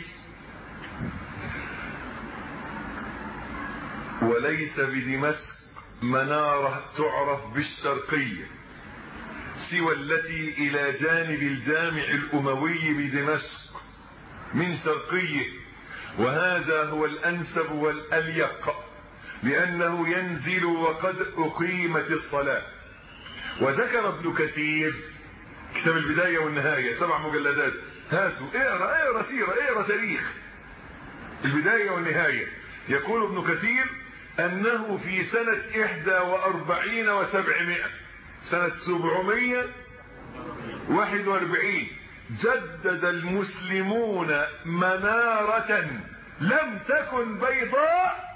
وليس بدمشق منارة تعرف بالشرقية سوى التي إلى جانب الجامع الأموي بدمشق من شرقيه وهذا هو الأنسب والأليق لأنه ينزل وقد أقيمت الصلاة وذكر ابن كثير كتاب البداية والنهاية سبع مجلدات هاتوا اقرا اقرا سيرة اقرا تاريخ البداية والنهاية يقول ابن كثير أنه في سنة إحدى وأربعين وسبعمائة سنة سبعمية واحد واربعين جدد المسلمون منارة لم تكن بيضاء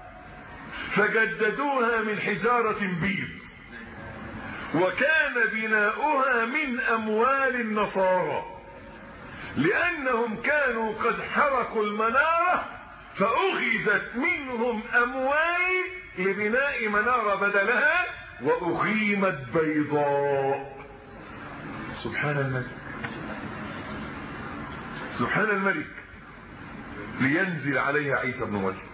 فجددوها من حجارة بيض وكان بناؤها من أموال النصارى لأنهم كانوا قد حرقوا المنارة فأخذت منهم أموال لبناء منارة بدلها وأقيمت بيضاء سبحان الملك سبحان الملك لينزل عليها عيسى بن مريم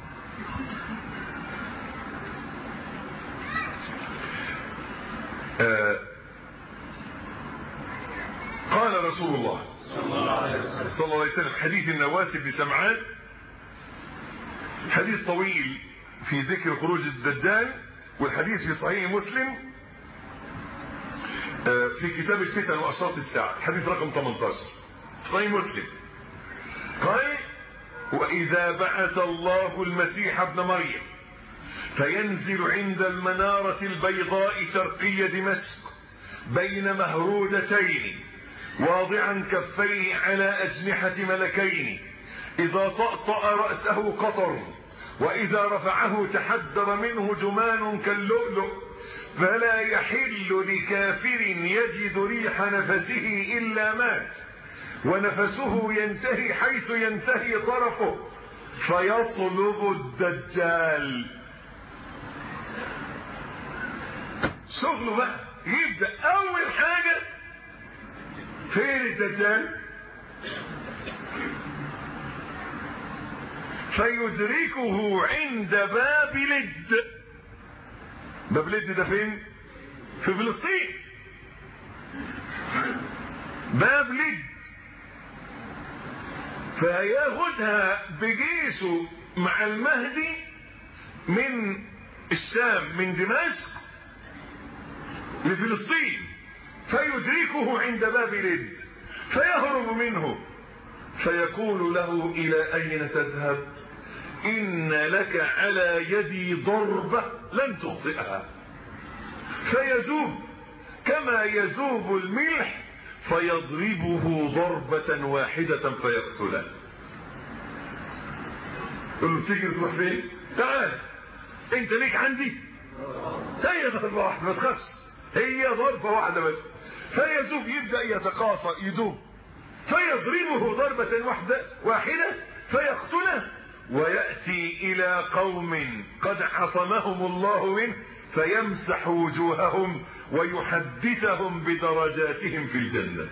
آه قال رسول الله صلى الله عليه وسلم حديث النواس بن سمعان حديث طويل في ذكر خروج الدجال والحديث في صحيح مسلم في كتاب الفتن واشراط الساعه حديث رقم 18 صحيح مسلم قال واذا بعث الله المسيح ابن مريم فينزل عند المناره البيضاء شرقي دمشق بين مهرودتين واضعا كفيه على اجنحه ملكين إذا طأطأ رأسه قطر وإذا رفعه تحدر منه جمان كاللؤلؤ فلا يحل لكافر يجد ريح نفسه إلا مات ونفسه ينتهي حيث ينتهي طرفه فيطلب الدجال شغله بقى يبدأ أول حاجة فين الدجال فيدركه عند باب لد باب لد ده فين في فلسطين باب لد فياخدها بجيشه مع المهدي من الشام من دمشق لفلسطين فيدركه عند باب لد فيهرب منه فيقول له إلى أين تذهب إن لك على يدي ضربة لن تخطئها فيذوب كما يذوب الملح فيضربه ضربة واحدة فيقتله يقول له تيجي تروح فين تعال انت ليك عندي هي ضربة واحدة ما تخافش هي ضربة واحدة بس فيذوب يبدأ يتقاصى يذوب فيضربه ضربة واحدة واحدة فيقتله ويأتي إلى قوم قد عصمهم الله منه فيمسح وجوههم ويحدثهم بدرجاتهم في الجنة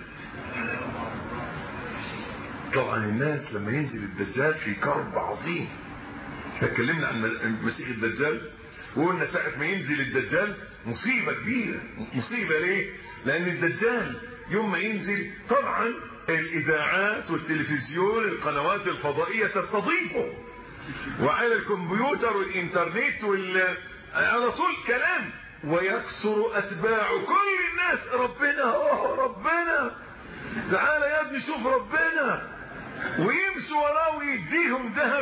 طبعا الناس لما ينزل الدجال في كرب عظيم اتكلمنا عن مسيح الدجال وقلنا ساعة ما ينزل الدجال مصيبة كبيرة مصيبة ليه لأن الدجال يوم ما ينزل طبعا الإذاعات والتلفزيون القنوات الفضائية تستضيفه وعلى الكمبيوتر والإنترنت وال... على طول كلام ويكسر أتباع كل الناس ربنا أوه ربنا تعالى يا ابني شوف ربنا ويمشوا وراه ويديهم ذهب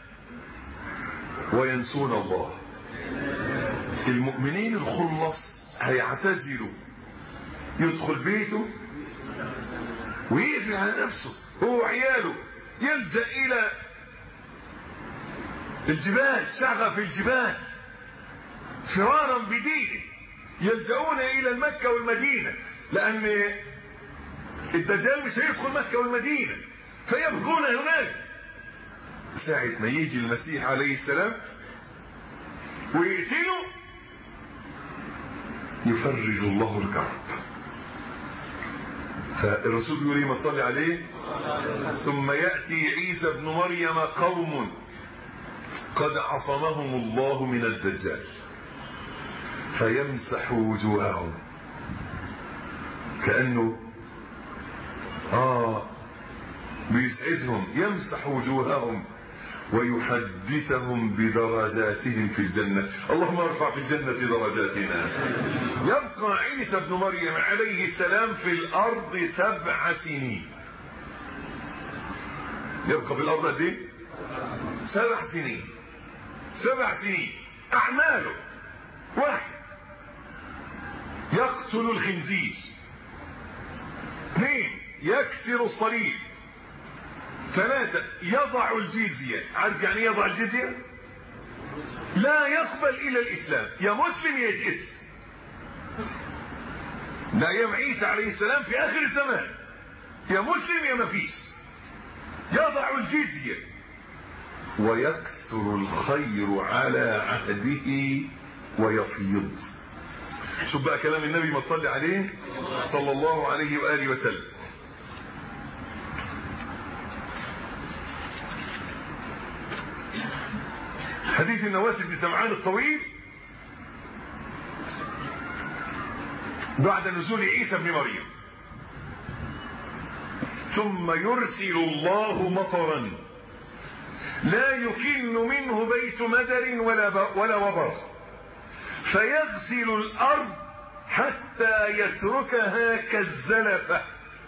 وينسون الله المؤمنين الخلص هيعتزلوا يدخل بيته ويقفل على نفسه هو وعياله يلجأ إلى الجبال شغف الجبال فرارا بدينه يلجؤون إلى المكة والمدينة لأن الدجال مش هيدخل مكة والمدينة فيبقون هناك ساعة ما يجي المسيح عليه السلام ويقتله يفرج الله الكرب فالرسول يقول ايه ما تصلي عليه ثم يأتي عيسى ابن مريم قوم قد عصمهم الله من الدجال فيمسح وجوههم كأنه آه بيسعدهم يمسح وجوههم ويحدثهم بدرجاتهم في الجنة اللهم ارفع في الجنة درجاتنا يبقى عيسى بن مريم عليه السلام في الأرض سبع سنين يبقى في الأرض قد ايه؟ سبع سنين سبع سنين أعماله واحد يقتل الخنزير اثنين يكسر الصليب ثلاثة يضع الجزية عارف يعني يضع الجزية لا يقبل إلى الإسلام يا مسلم يا جزء ده أيام عيسى عليه السلام في آخر الزمان يا مسلم يا مفيش يضع الجزية ويكسر الخير على عهده ويفيض شوف بقى كلام النبي ما تصلي عليه صلى الله عليه وآله وسلم حديث النواس بن سمعان الطويل بعد نزول عيسى بن مريم ثم يرسل الله مطرا لا يكن منه بيت مدر ولا ولا وبر فيغسل الارض حتى يتركها كالزلفه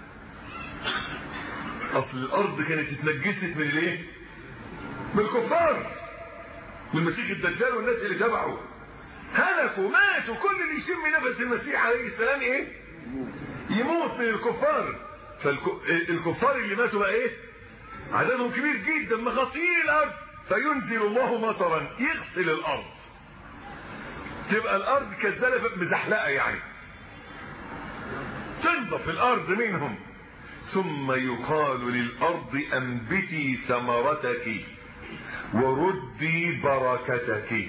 اصل الارض كانت اتنجست من الايه من الكفار من المسيح الدجال والناس اللي تبعه هلكوا ماتوا كل اللي يشم نفس المسيح عليه السلام ايه يموت من الكفار فالكفار اللي ماتوا بقى ايه عددهم كبير جدا مغطيين الارض فينزل الله مطرا يغسل الارض تبقى الارض كالزلفه مزحلقه يعني تنضف الارض منهم ثم يقال للارض انبتي ثمرتك وردي بركتك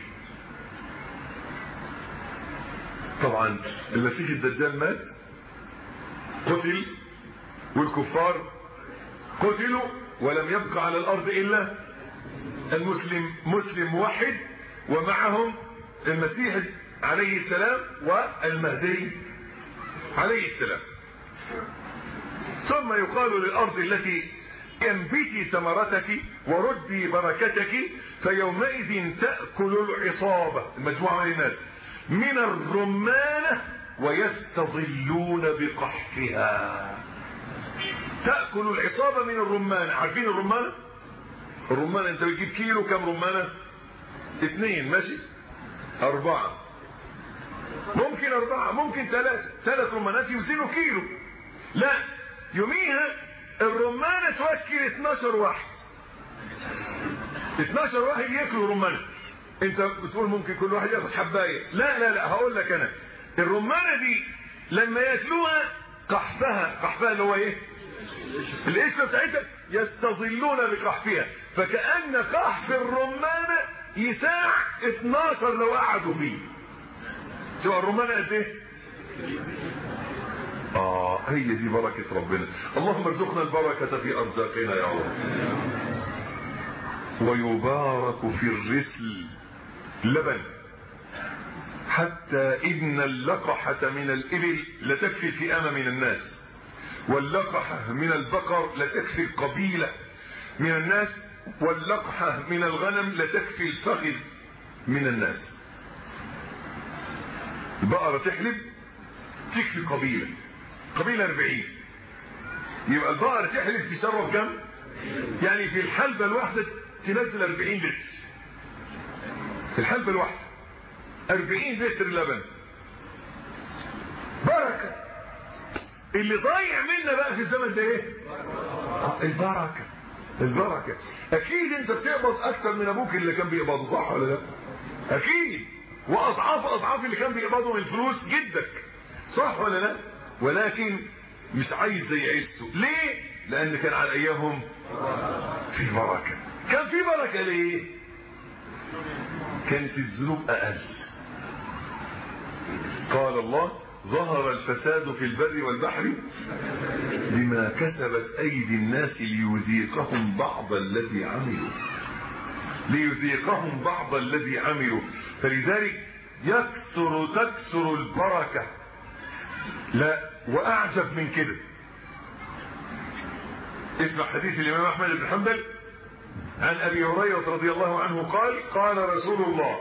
طبعا المسيح الدجال مات قتل والكفار قتلوا ولم يبقى على الارض الا المسلم مسلم موحد ومعهم المسيح عليه السلام والمهدي عليه السلام ثم يقال للارض التي ينبتي ثمرتك وردي بركتك فيومئذ تأكل العصابة المجموعة من الناس من الرمانة ويستظلون بقحفها تأكل العصابة من الرمانة عارفين الرمانة الرمانة انت بتجيب كيلو كم رمانة اثنين ماشي اربعة ممكن اربعة ممكن ثلاثة ثلاث رمانات يوزنوا كيلو لا يوميها الرمانة توكل 12 واحد 12 واحد ياكلوا رمانة انت بتقول ممكن كل واحد ياخد حباية لا لا لا هقول لك انا الرمانة دي لما ياكلوها قحفها قحفها اللي هو ايه القشرة بتاعتها يستظلون بقحفها فكأن قحف الرمانة يساع 12 لو قعدوا فيه تبقى الرمانة قد ايه اه هي دي بركة ربنا اللهم ارزقنا البركة في ارزاقنا يا رب ويبارك في الرسل لبن حتى إن اللقحة من الإبل لتكفي الفئامة من الناس واللقحة من البقر لتكفي القبيلة من الناس واللقحة من الغنم لتكفي الفخذ من الناس البقرة تحلب تكفي قبيلة قبيلة 40 يبقى البقرة تحلب تشرب كم يعني في الحلبة الواحدة تنزل 40 لتر في الحلبة الواحدة 40 لتر لبن بركة اللي ضايع منا بقى في الزمن ده ايه آه البركة البركة اكيد انت بتقبض اكتر من ابوك اللي كان بيقبضه صح ولا لا اكيد واضعاف اضعاف اللي كان بيقبضه من فلوس جدك صح ولا لا ولكن مش عايز زي عيسته ليه لان كان على ايامهم في بركة كان في بركة ليه كانت الذنوب اقل قال الله ظهر الفساد في البر والبحر بما كسبت ايدي الناس ليذيقهم بعض الذي عملوا ليذيقهم بعض الذي عملوا فلذلك يكثر تكثر البركة لا واعجب من كده اسمع حديث الامام احمد بن حنبل عن ابي هريره رضي الله عنه قال قال رسول الله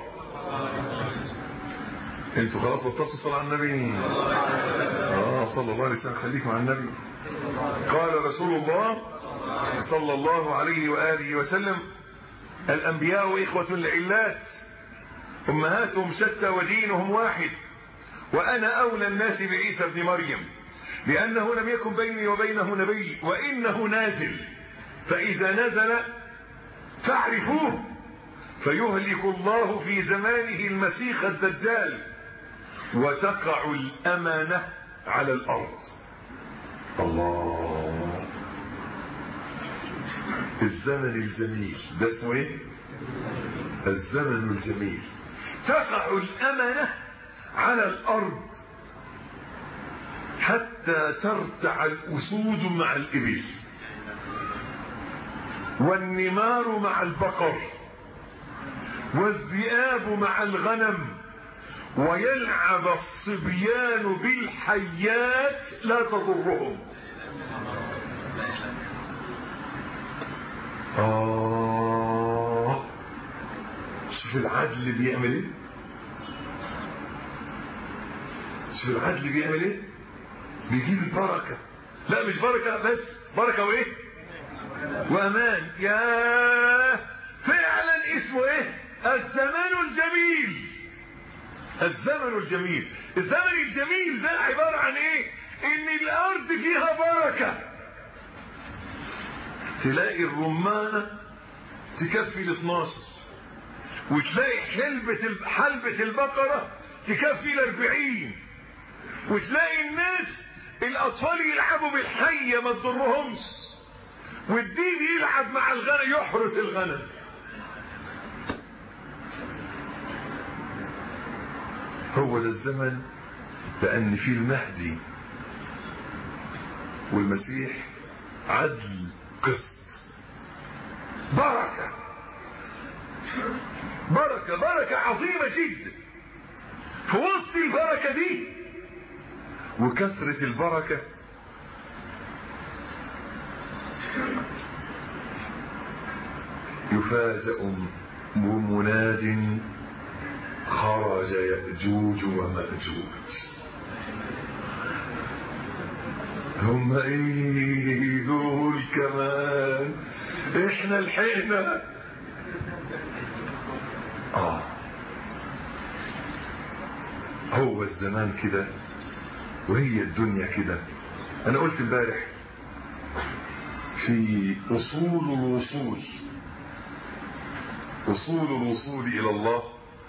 انتوا خلاص بطلتوا الصلاه على النبي اه صلى الله عليه وسلم خليك مع النبي قال رسول الله صلى الله عليه واله وسلم الانبياء اخوه لعلات امهاتهم شتى ودينهم واحد وانا اولى الناس بعيسى ابن مريم لانه لم يكن بيني وبينه نبي وانه نازل فاذا نزل فاعرفوه فيهلك الله في زمانه المسيح الدجال وتقع الأمانة على الأرض الله الزمن الجميل ده اسمه ايه الزمن الجميل تقع الأمانة على الأرض حتى ترتع الأسود مع الإبل والنمار مع البقر والذئاب مع الغنم ويلعب الصبيان بالحيات لا تضرهم آه شوف العدل بيعمل ايه شوف العدل بيعمل ايه بيجيب البركة لا مش بركة بس بركة وايه وامان يا فعلا اسمه ايه الزمان الجميل الزمن الجميل الزمن الجميل ده عبارة عن ايه ان الارض فيها بركة تلاقي الرمانة تكفي ال 12 وتلاقي حلبة حلبة البقرة تكفي ال 40 وتلاقي الناس الاطفال يلعبوا بالحية ما تضرهمش والدين يلعب مع الغنم يحرس الغنم هو ده الزمن لأن فيه المهدي والمسيح عدل قسط بركة بركة بركة عظيمة جدا في وسط البركة دي وكثرة البركة يفاجأ بمناد خرج يأجوج ومأجوج هم ايه دول كمان احنا لحقنا اه هو الزمان كده وهي الدنيا كده انا قلت امبارح في اصول الوصول اصول الوصول الى الله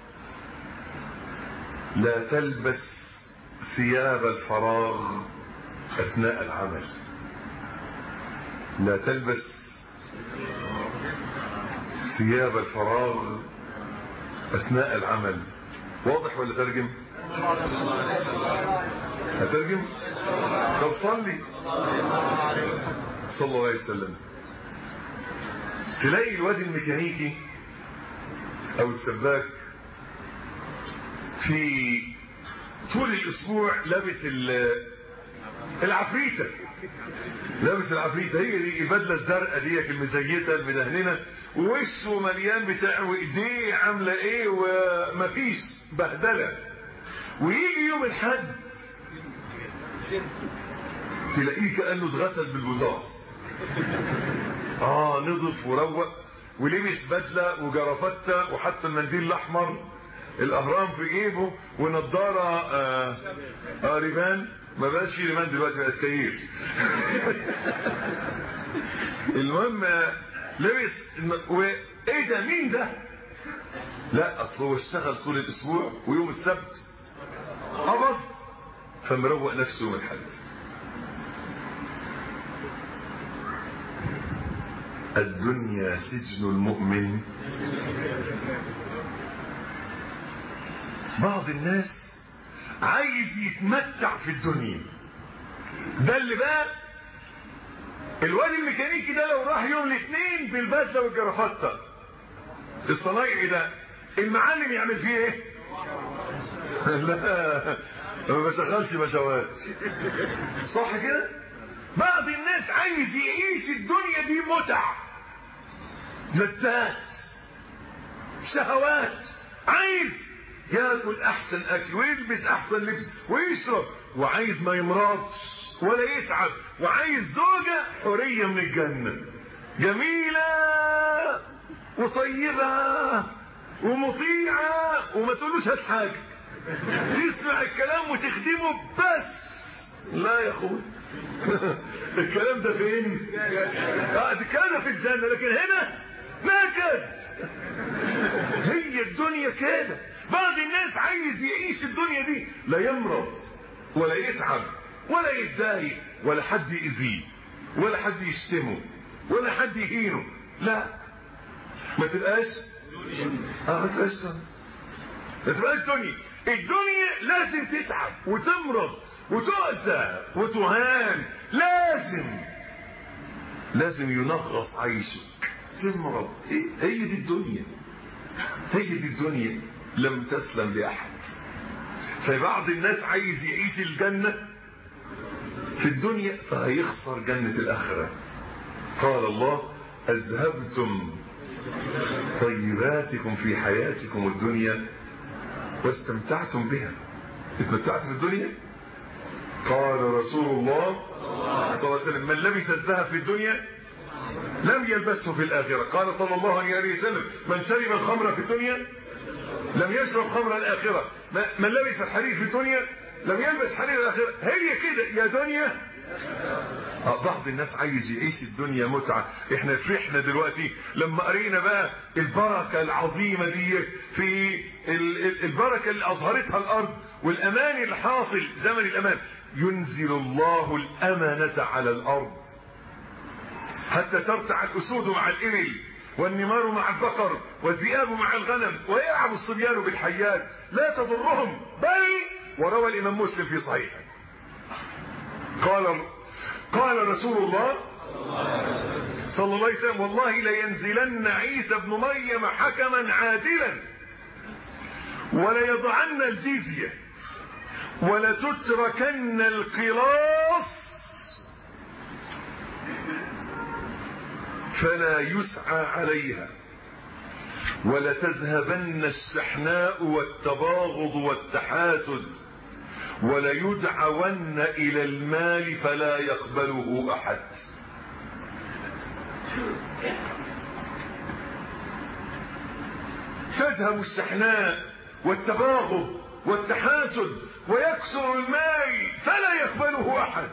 لا تلبس ثياب الفراغ اثناء العمل لا تلبس ثياب الفراغ اثناء العمل واضح ولا ترجم هترجم طب صلي صلى الله عليه وسلم تلاقي الواد الميكانيكي او السباك في طول الاسبوع لابس العفريته لابس العفريته هي دي البدله الزرقاء ديت المزيته المدهننه ووشه مليان بتاع وايديه عامله ايه ومفيش بهدله ويجي يوم الحد تلاقيه كانه اتغسل بالبوتاص اه نضف وروق ولبس بدله وجرافته وحتى المنديل الاحمر الاهرام في جيبه ونضاره آه, آه ريبان ما بقاش في ريبان دلوقتي بقت كيير المهم لبس وايه ده مين ده لا اصل هو اشتغل طول الاسبوع ويوم السبت قبض فمروق نفسه يوم الحد الدنيا سجن المؤمن بعض الناس عايز يتمتع في الدنيا ده اللي بقى الواد الميكانيكي ده لو راح يوم الاثنين بالبدله والجرافته الصنايعي ده المعلم يعمل فيه ايه لا ما بشغلش بشوات صح كده بعض الناس عايز يعيش الدنيا دي متع لذات شهوات عايز ياكل احسن اكل ويلبس احسن لبس ويشرب وعايز ما يمرضش ولا يتعب وعايز زوجة حورية من الجنة جميلة وطيبة ومطيعة وما تقولوش هات حاجة تسمع الكلام وتخدمه بس لا يا اخوي الكلام ده فين اه ده كان في الجنة لكن هنا نكد هي الدنيا كده بعض الناس عايز يعيش الدنيا دي لا يمرض ولا يتعب ولا يتضايق ولا حد يأذيه ولا حد يشتمه ولا حد يهينه لا ما تبقاش اه ما تبقاش دنيا ما تبقاش دنيا الدنيا لازم تتعب وتمرض وتؤذى وتهان لازم لازم ينغص عيشك تمرض هي دي الدنيا هي دي الدنيا لم تسلم لأحد فبعض الناس عايز يعيش الجنة في الدنيا فهيخسر جنة الآخرة قال الله أذهبتم طيباتكم في حياتكم الدنيا واستمتعتم بها اتمتعت بالدنيا قال رسول الله صلى الله عليه وسلم من لبس الذهب في الدنيا لم يلبسه في الآخرة قال صلى الله عليه وسلم من شرب الخمر في الدنيا لم يشرب خمر الآخرة من لبس الحرير في الدنيا لم يلبس حرير الآخرة هي كده يا دنيا بعض الناس عايز يعيش الدنيا متعة احنا فرحنا دلوقتي لما قرينا بقى البركة العظيمة دي في البركة اللي أظهرتها الأرض والأمان الحاصل زمن الأمان ينزل الله الأمانة على الأرض حتى ترتع الأسود مع الإبل والنمار مع البقر والذئاب مع الغنم ويلعب الصبيان بالحيات لا تضرهم بل وروى الإمام مسلم في صحيحه قال قال رسول الله صلى الله عليه وسلم والله لينزلن عيسى ابن مريم حكما عادلا وليضعن الجزية ولتتركن القلاص فلا يسعى عليها ولتذهبن الشحناء والتباغض والتحاسد وليدعون إلى المال فلا يقبله أحد تذهب الشحناء والتباغض والتحاسد ويكثر المال فلا يقبله أحد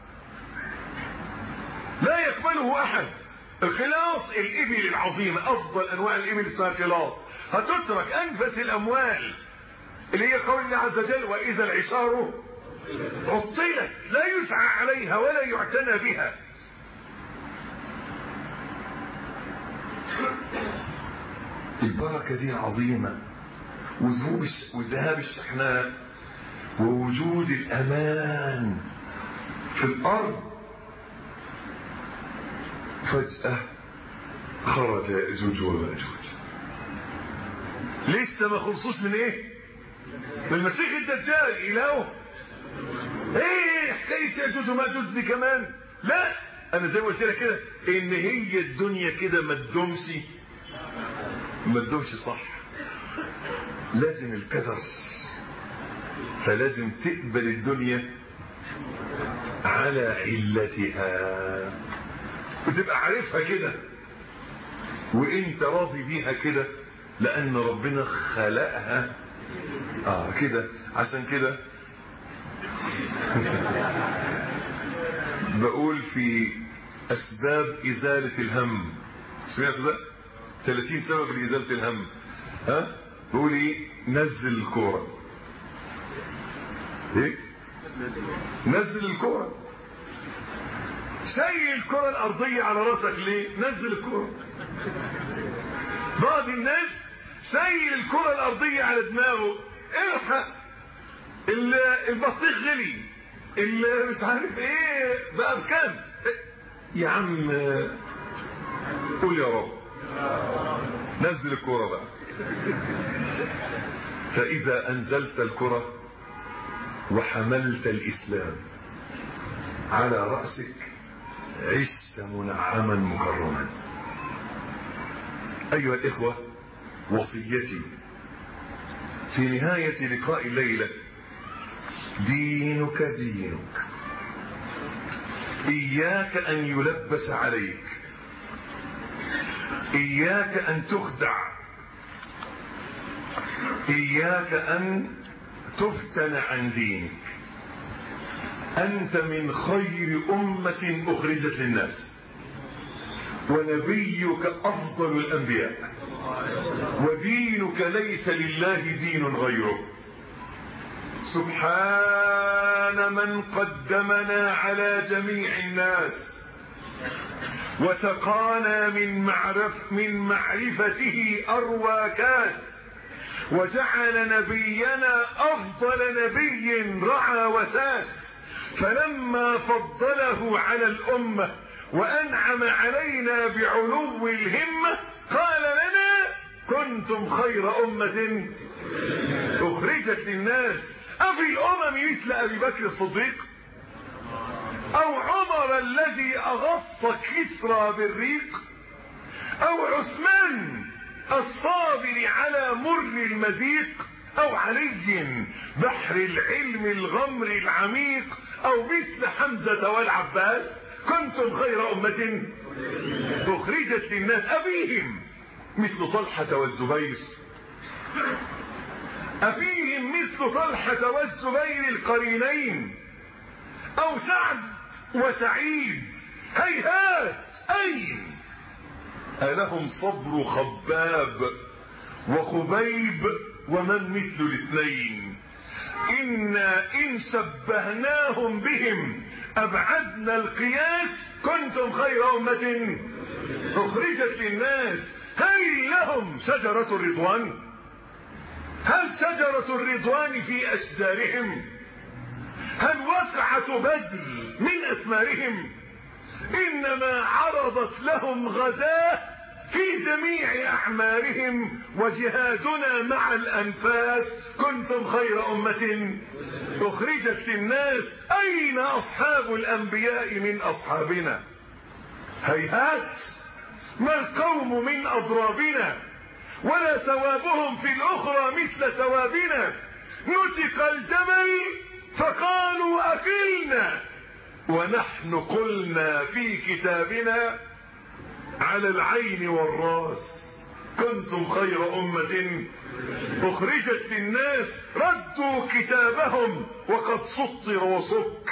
لا يقبله أحد الخلاص الإبل العظيمة أفضل أنواع الإبل اسمها خلاص هتترك أنفس الأموال اللي هي قول الله عز وجل وإذا العشار عطلت لا يسعى عليها ولا يعتنى بها البركة دي عظيمة وذهاب وذهاب الشحناء ووجود الأمان في الأرض فجأة خرج يأجوج ومأجوج لسه ما خلصوش من ايه من المسيح الدجال إلهه ايه حكاية يأجوج ومأجوج دي كمان لا انا زي ما قلت لك كده ان هي الدنيا كده ما تدومش ما تدومش صح لازم القدر فلازم تقبل الدنيا على علتها وتبقى عارفها كده وانت راضي بيها كده لان ربنا خلقها اه كده عشان كده بقول في اسباب ازالة الهم سمعتوا ده 30 سبب لازالة الهم ها بقول ايه نزل الكوره ايه نزل الكوره شيل الكرة الأرضية على راسك ليه؟ نزل الكرة. بعض الناس شيل الكرة الأرضية على دماغه الحق البطيخ غلي اللي مش عارف ايه بقى بكام يا عم قول يا رب نزل الكرة بقى فإذا أنزلت الكرة وحملت الإسلام على رأسك عشت منعما مكرما أيها الإخوة وصيتي في نهاية لقاء الليلة دينك دينك إياك أن يلبس عليك إياك أن تخدع إياك أن تفتن عن دينك أنت من خير أمة أخرجت للناس ونبيك أفضل الأنبياء ودينك ليس لله دين غيره سبحان من قدمنا على جميع الناس وسقانا من معرف من معرفته أروى كاس وجعل نبينا أفضل نبي رعى وساس فلما فضله على الأمة وأنعم علينا بعلو الهمة قال لنا كنتم خير أمة أخرجت للناس أفي الأمم مثل أبي بكر الصديق أو عمر الذي أغص كسرى بالريق أو عثمان الصابر على مر المذيق أو علي بحر العلم الغمر العميق أو مثل حمزة والعباس كنتم خير أمة أخرجت للناس أبيهم مثل طلحة والزبير أفيهم مثل طلحة والزبير القرينين أو سعد وسعيد هيهات أين ألهم صبر خباب وخبيب ومن مثل الاثنين إنا إن شبهناهم بهم أبعدنا القياس كنتم خير أمة أخرجت للناس هل لهم شجرة الرضوان هل شجرة الرضوان في أشجارهم هل وسعة بدر من أسمارهم إنما عرضت لهم غزاه في جميع أعمارهم وجهادنا مع الأنفاس كنتم خير أمة أخرجت للناس أين أصحاب الأنبياء من أصحابنا هيهات ما القوم من أضرابنا ولا ثوابهم في الأخرى مثل ثوابنا نتق الجمل فقالوا أكلنا ونحن قلنا في كتابنا على العين والراس كنتم خير أمة أخرجت للناس ردوا كتابهم وقد سطر وصك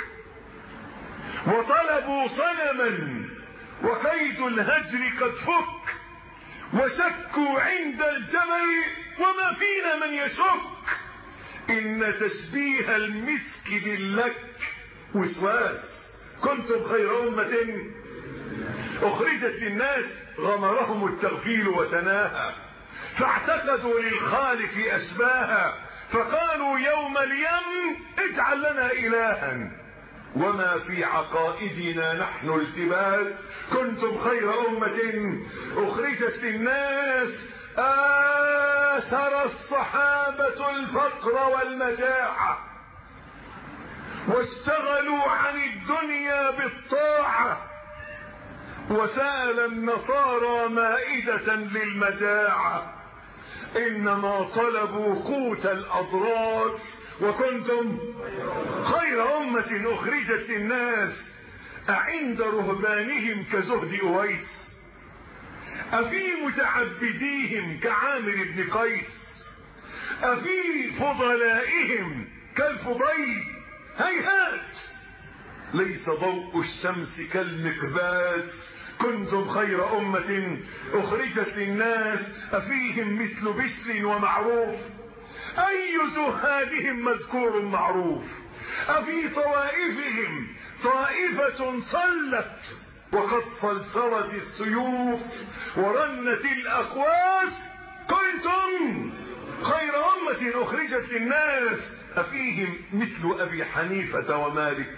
وطلبوا صنما وقيد الهجر قد فك وشكوا عند الجمل وما فينا من يشك إن تشبيه المسك باللك وسواس كنتم خير أمة أخرجت للناس غمرهم التغفيل وتناهى فاعتقدوا للخالق أشباها فقالوا يوم اليم اجعل لنا إلها وما في عقائدنا نحن التباس كنتم خير أمة أخرجت للناس آثر الصحابة الفقر والمجاعة واشتغلوا عن الدنيا بالطاعة وسال النصارى مائدة للمجاعة إنما طلبوا قوت الأضراس وكنتم خير أمة أخرجت للناس أعند رهبانهم كزهد أويس أفي متعبديهم كعامر بن قيس أفي فضلائهم كالفضيل هيهات ليس ضوء الشمس كالمقباس كنتم خير أمة أخرجت للناس أفيهم مثل بشر ومعروف أي زهادهم مذكور معروف أفي طوائفهم طائفة صلت وقد صلصلت السيوف ورنت الأقواس كنتم خير أمة أخرجت للناس أفيهم مثل أبي حنيفة ومالك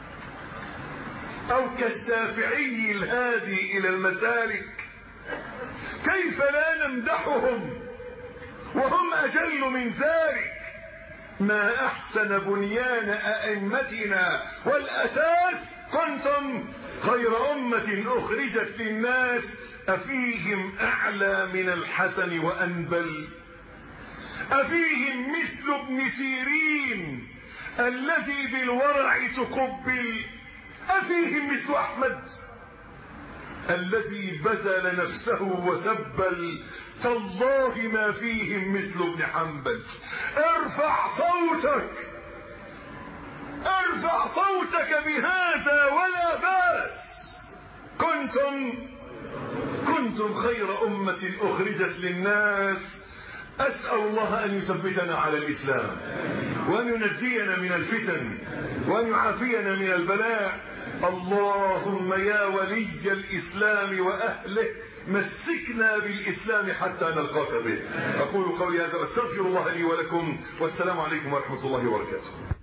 أو كالشافعي الهادي إلى المسالك كيف لا نمدحهم وهم أجل من ذلك ما أحسن بنيان أئمتنا والأساس كنتم خير أمة أخرجت للناس أفيهم أعلى من الحسن وأنبل أفيهم مثل ابن سيرين الذي بالورع تقبل أفيهم مثل أحمد الذي بذل نفسه وسبل تالله ما فيهم مثل ابن حنبل ارفع صوتك ارفع صوتك بهذا ولا باس كنتم كنتم خير أمة أخرجت للناس أسأل الله أن يثبتنا على الإسلام وأن ينجينا من الفتن وأن يعافينا من البلاء اللهم يا ولي الإسلام وأهله مسكنا بالإسلام حتى نلقاك به أقول قولي هذا واستغفر الله لي ولكم والسلام عليكم ورحمة الله وبركاته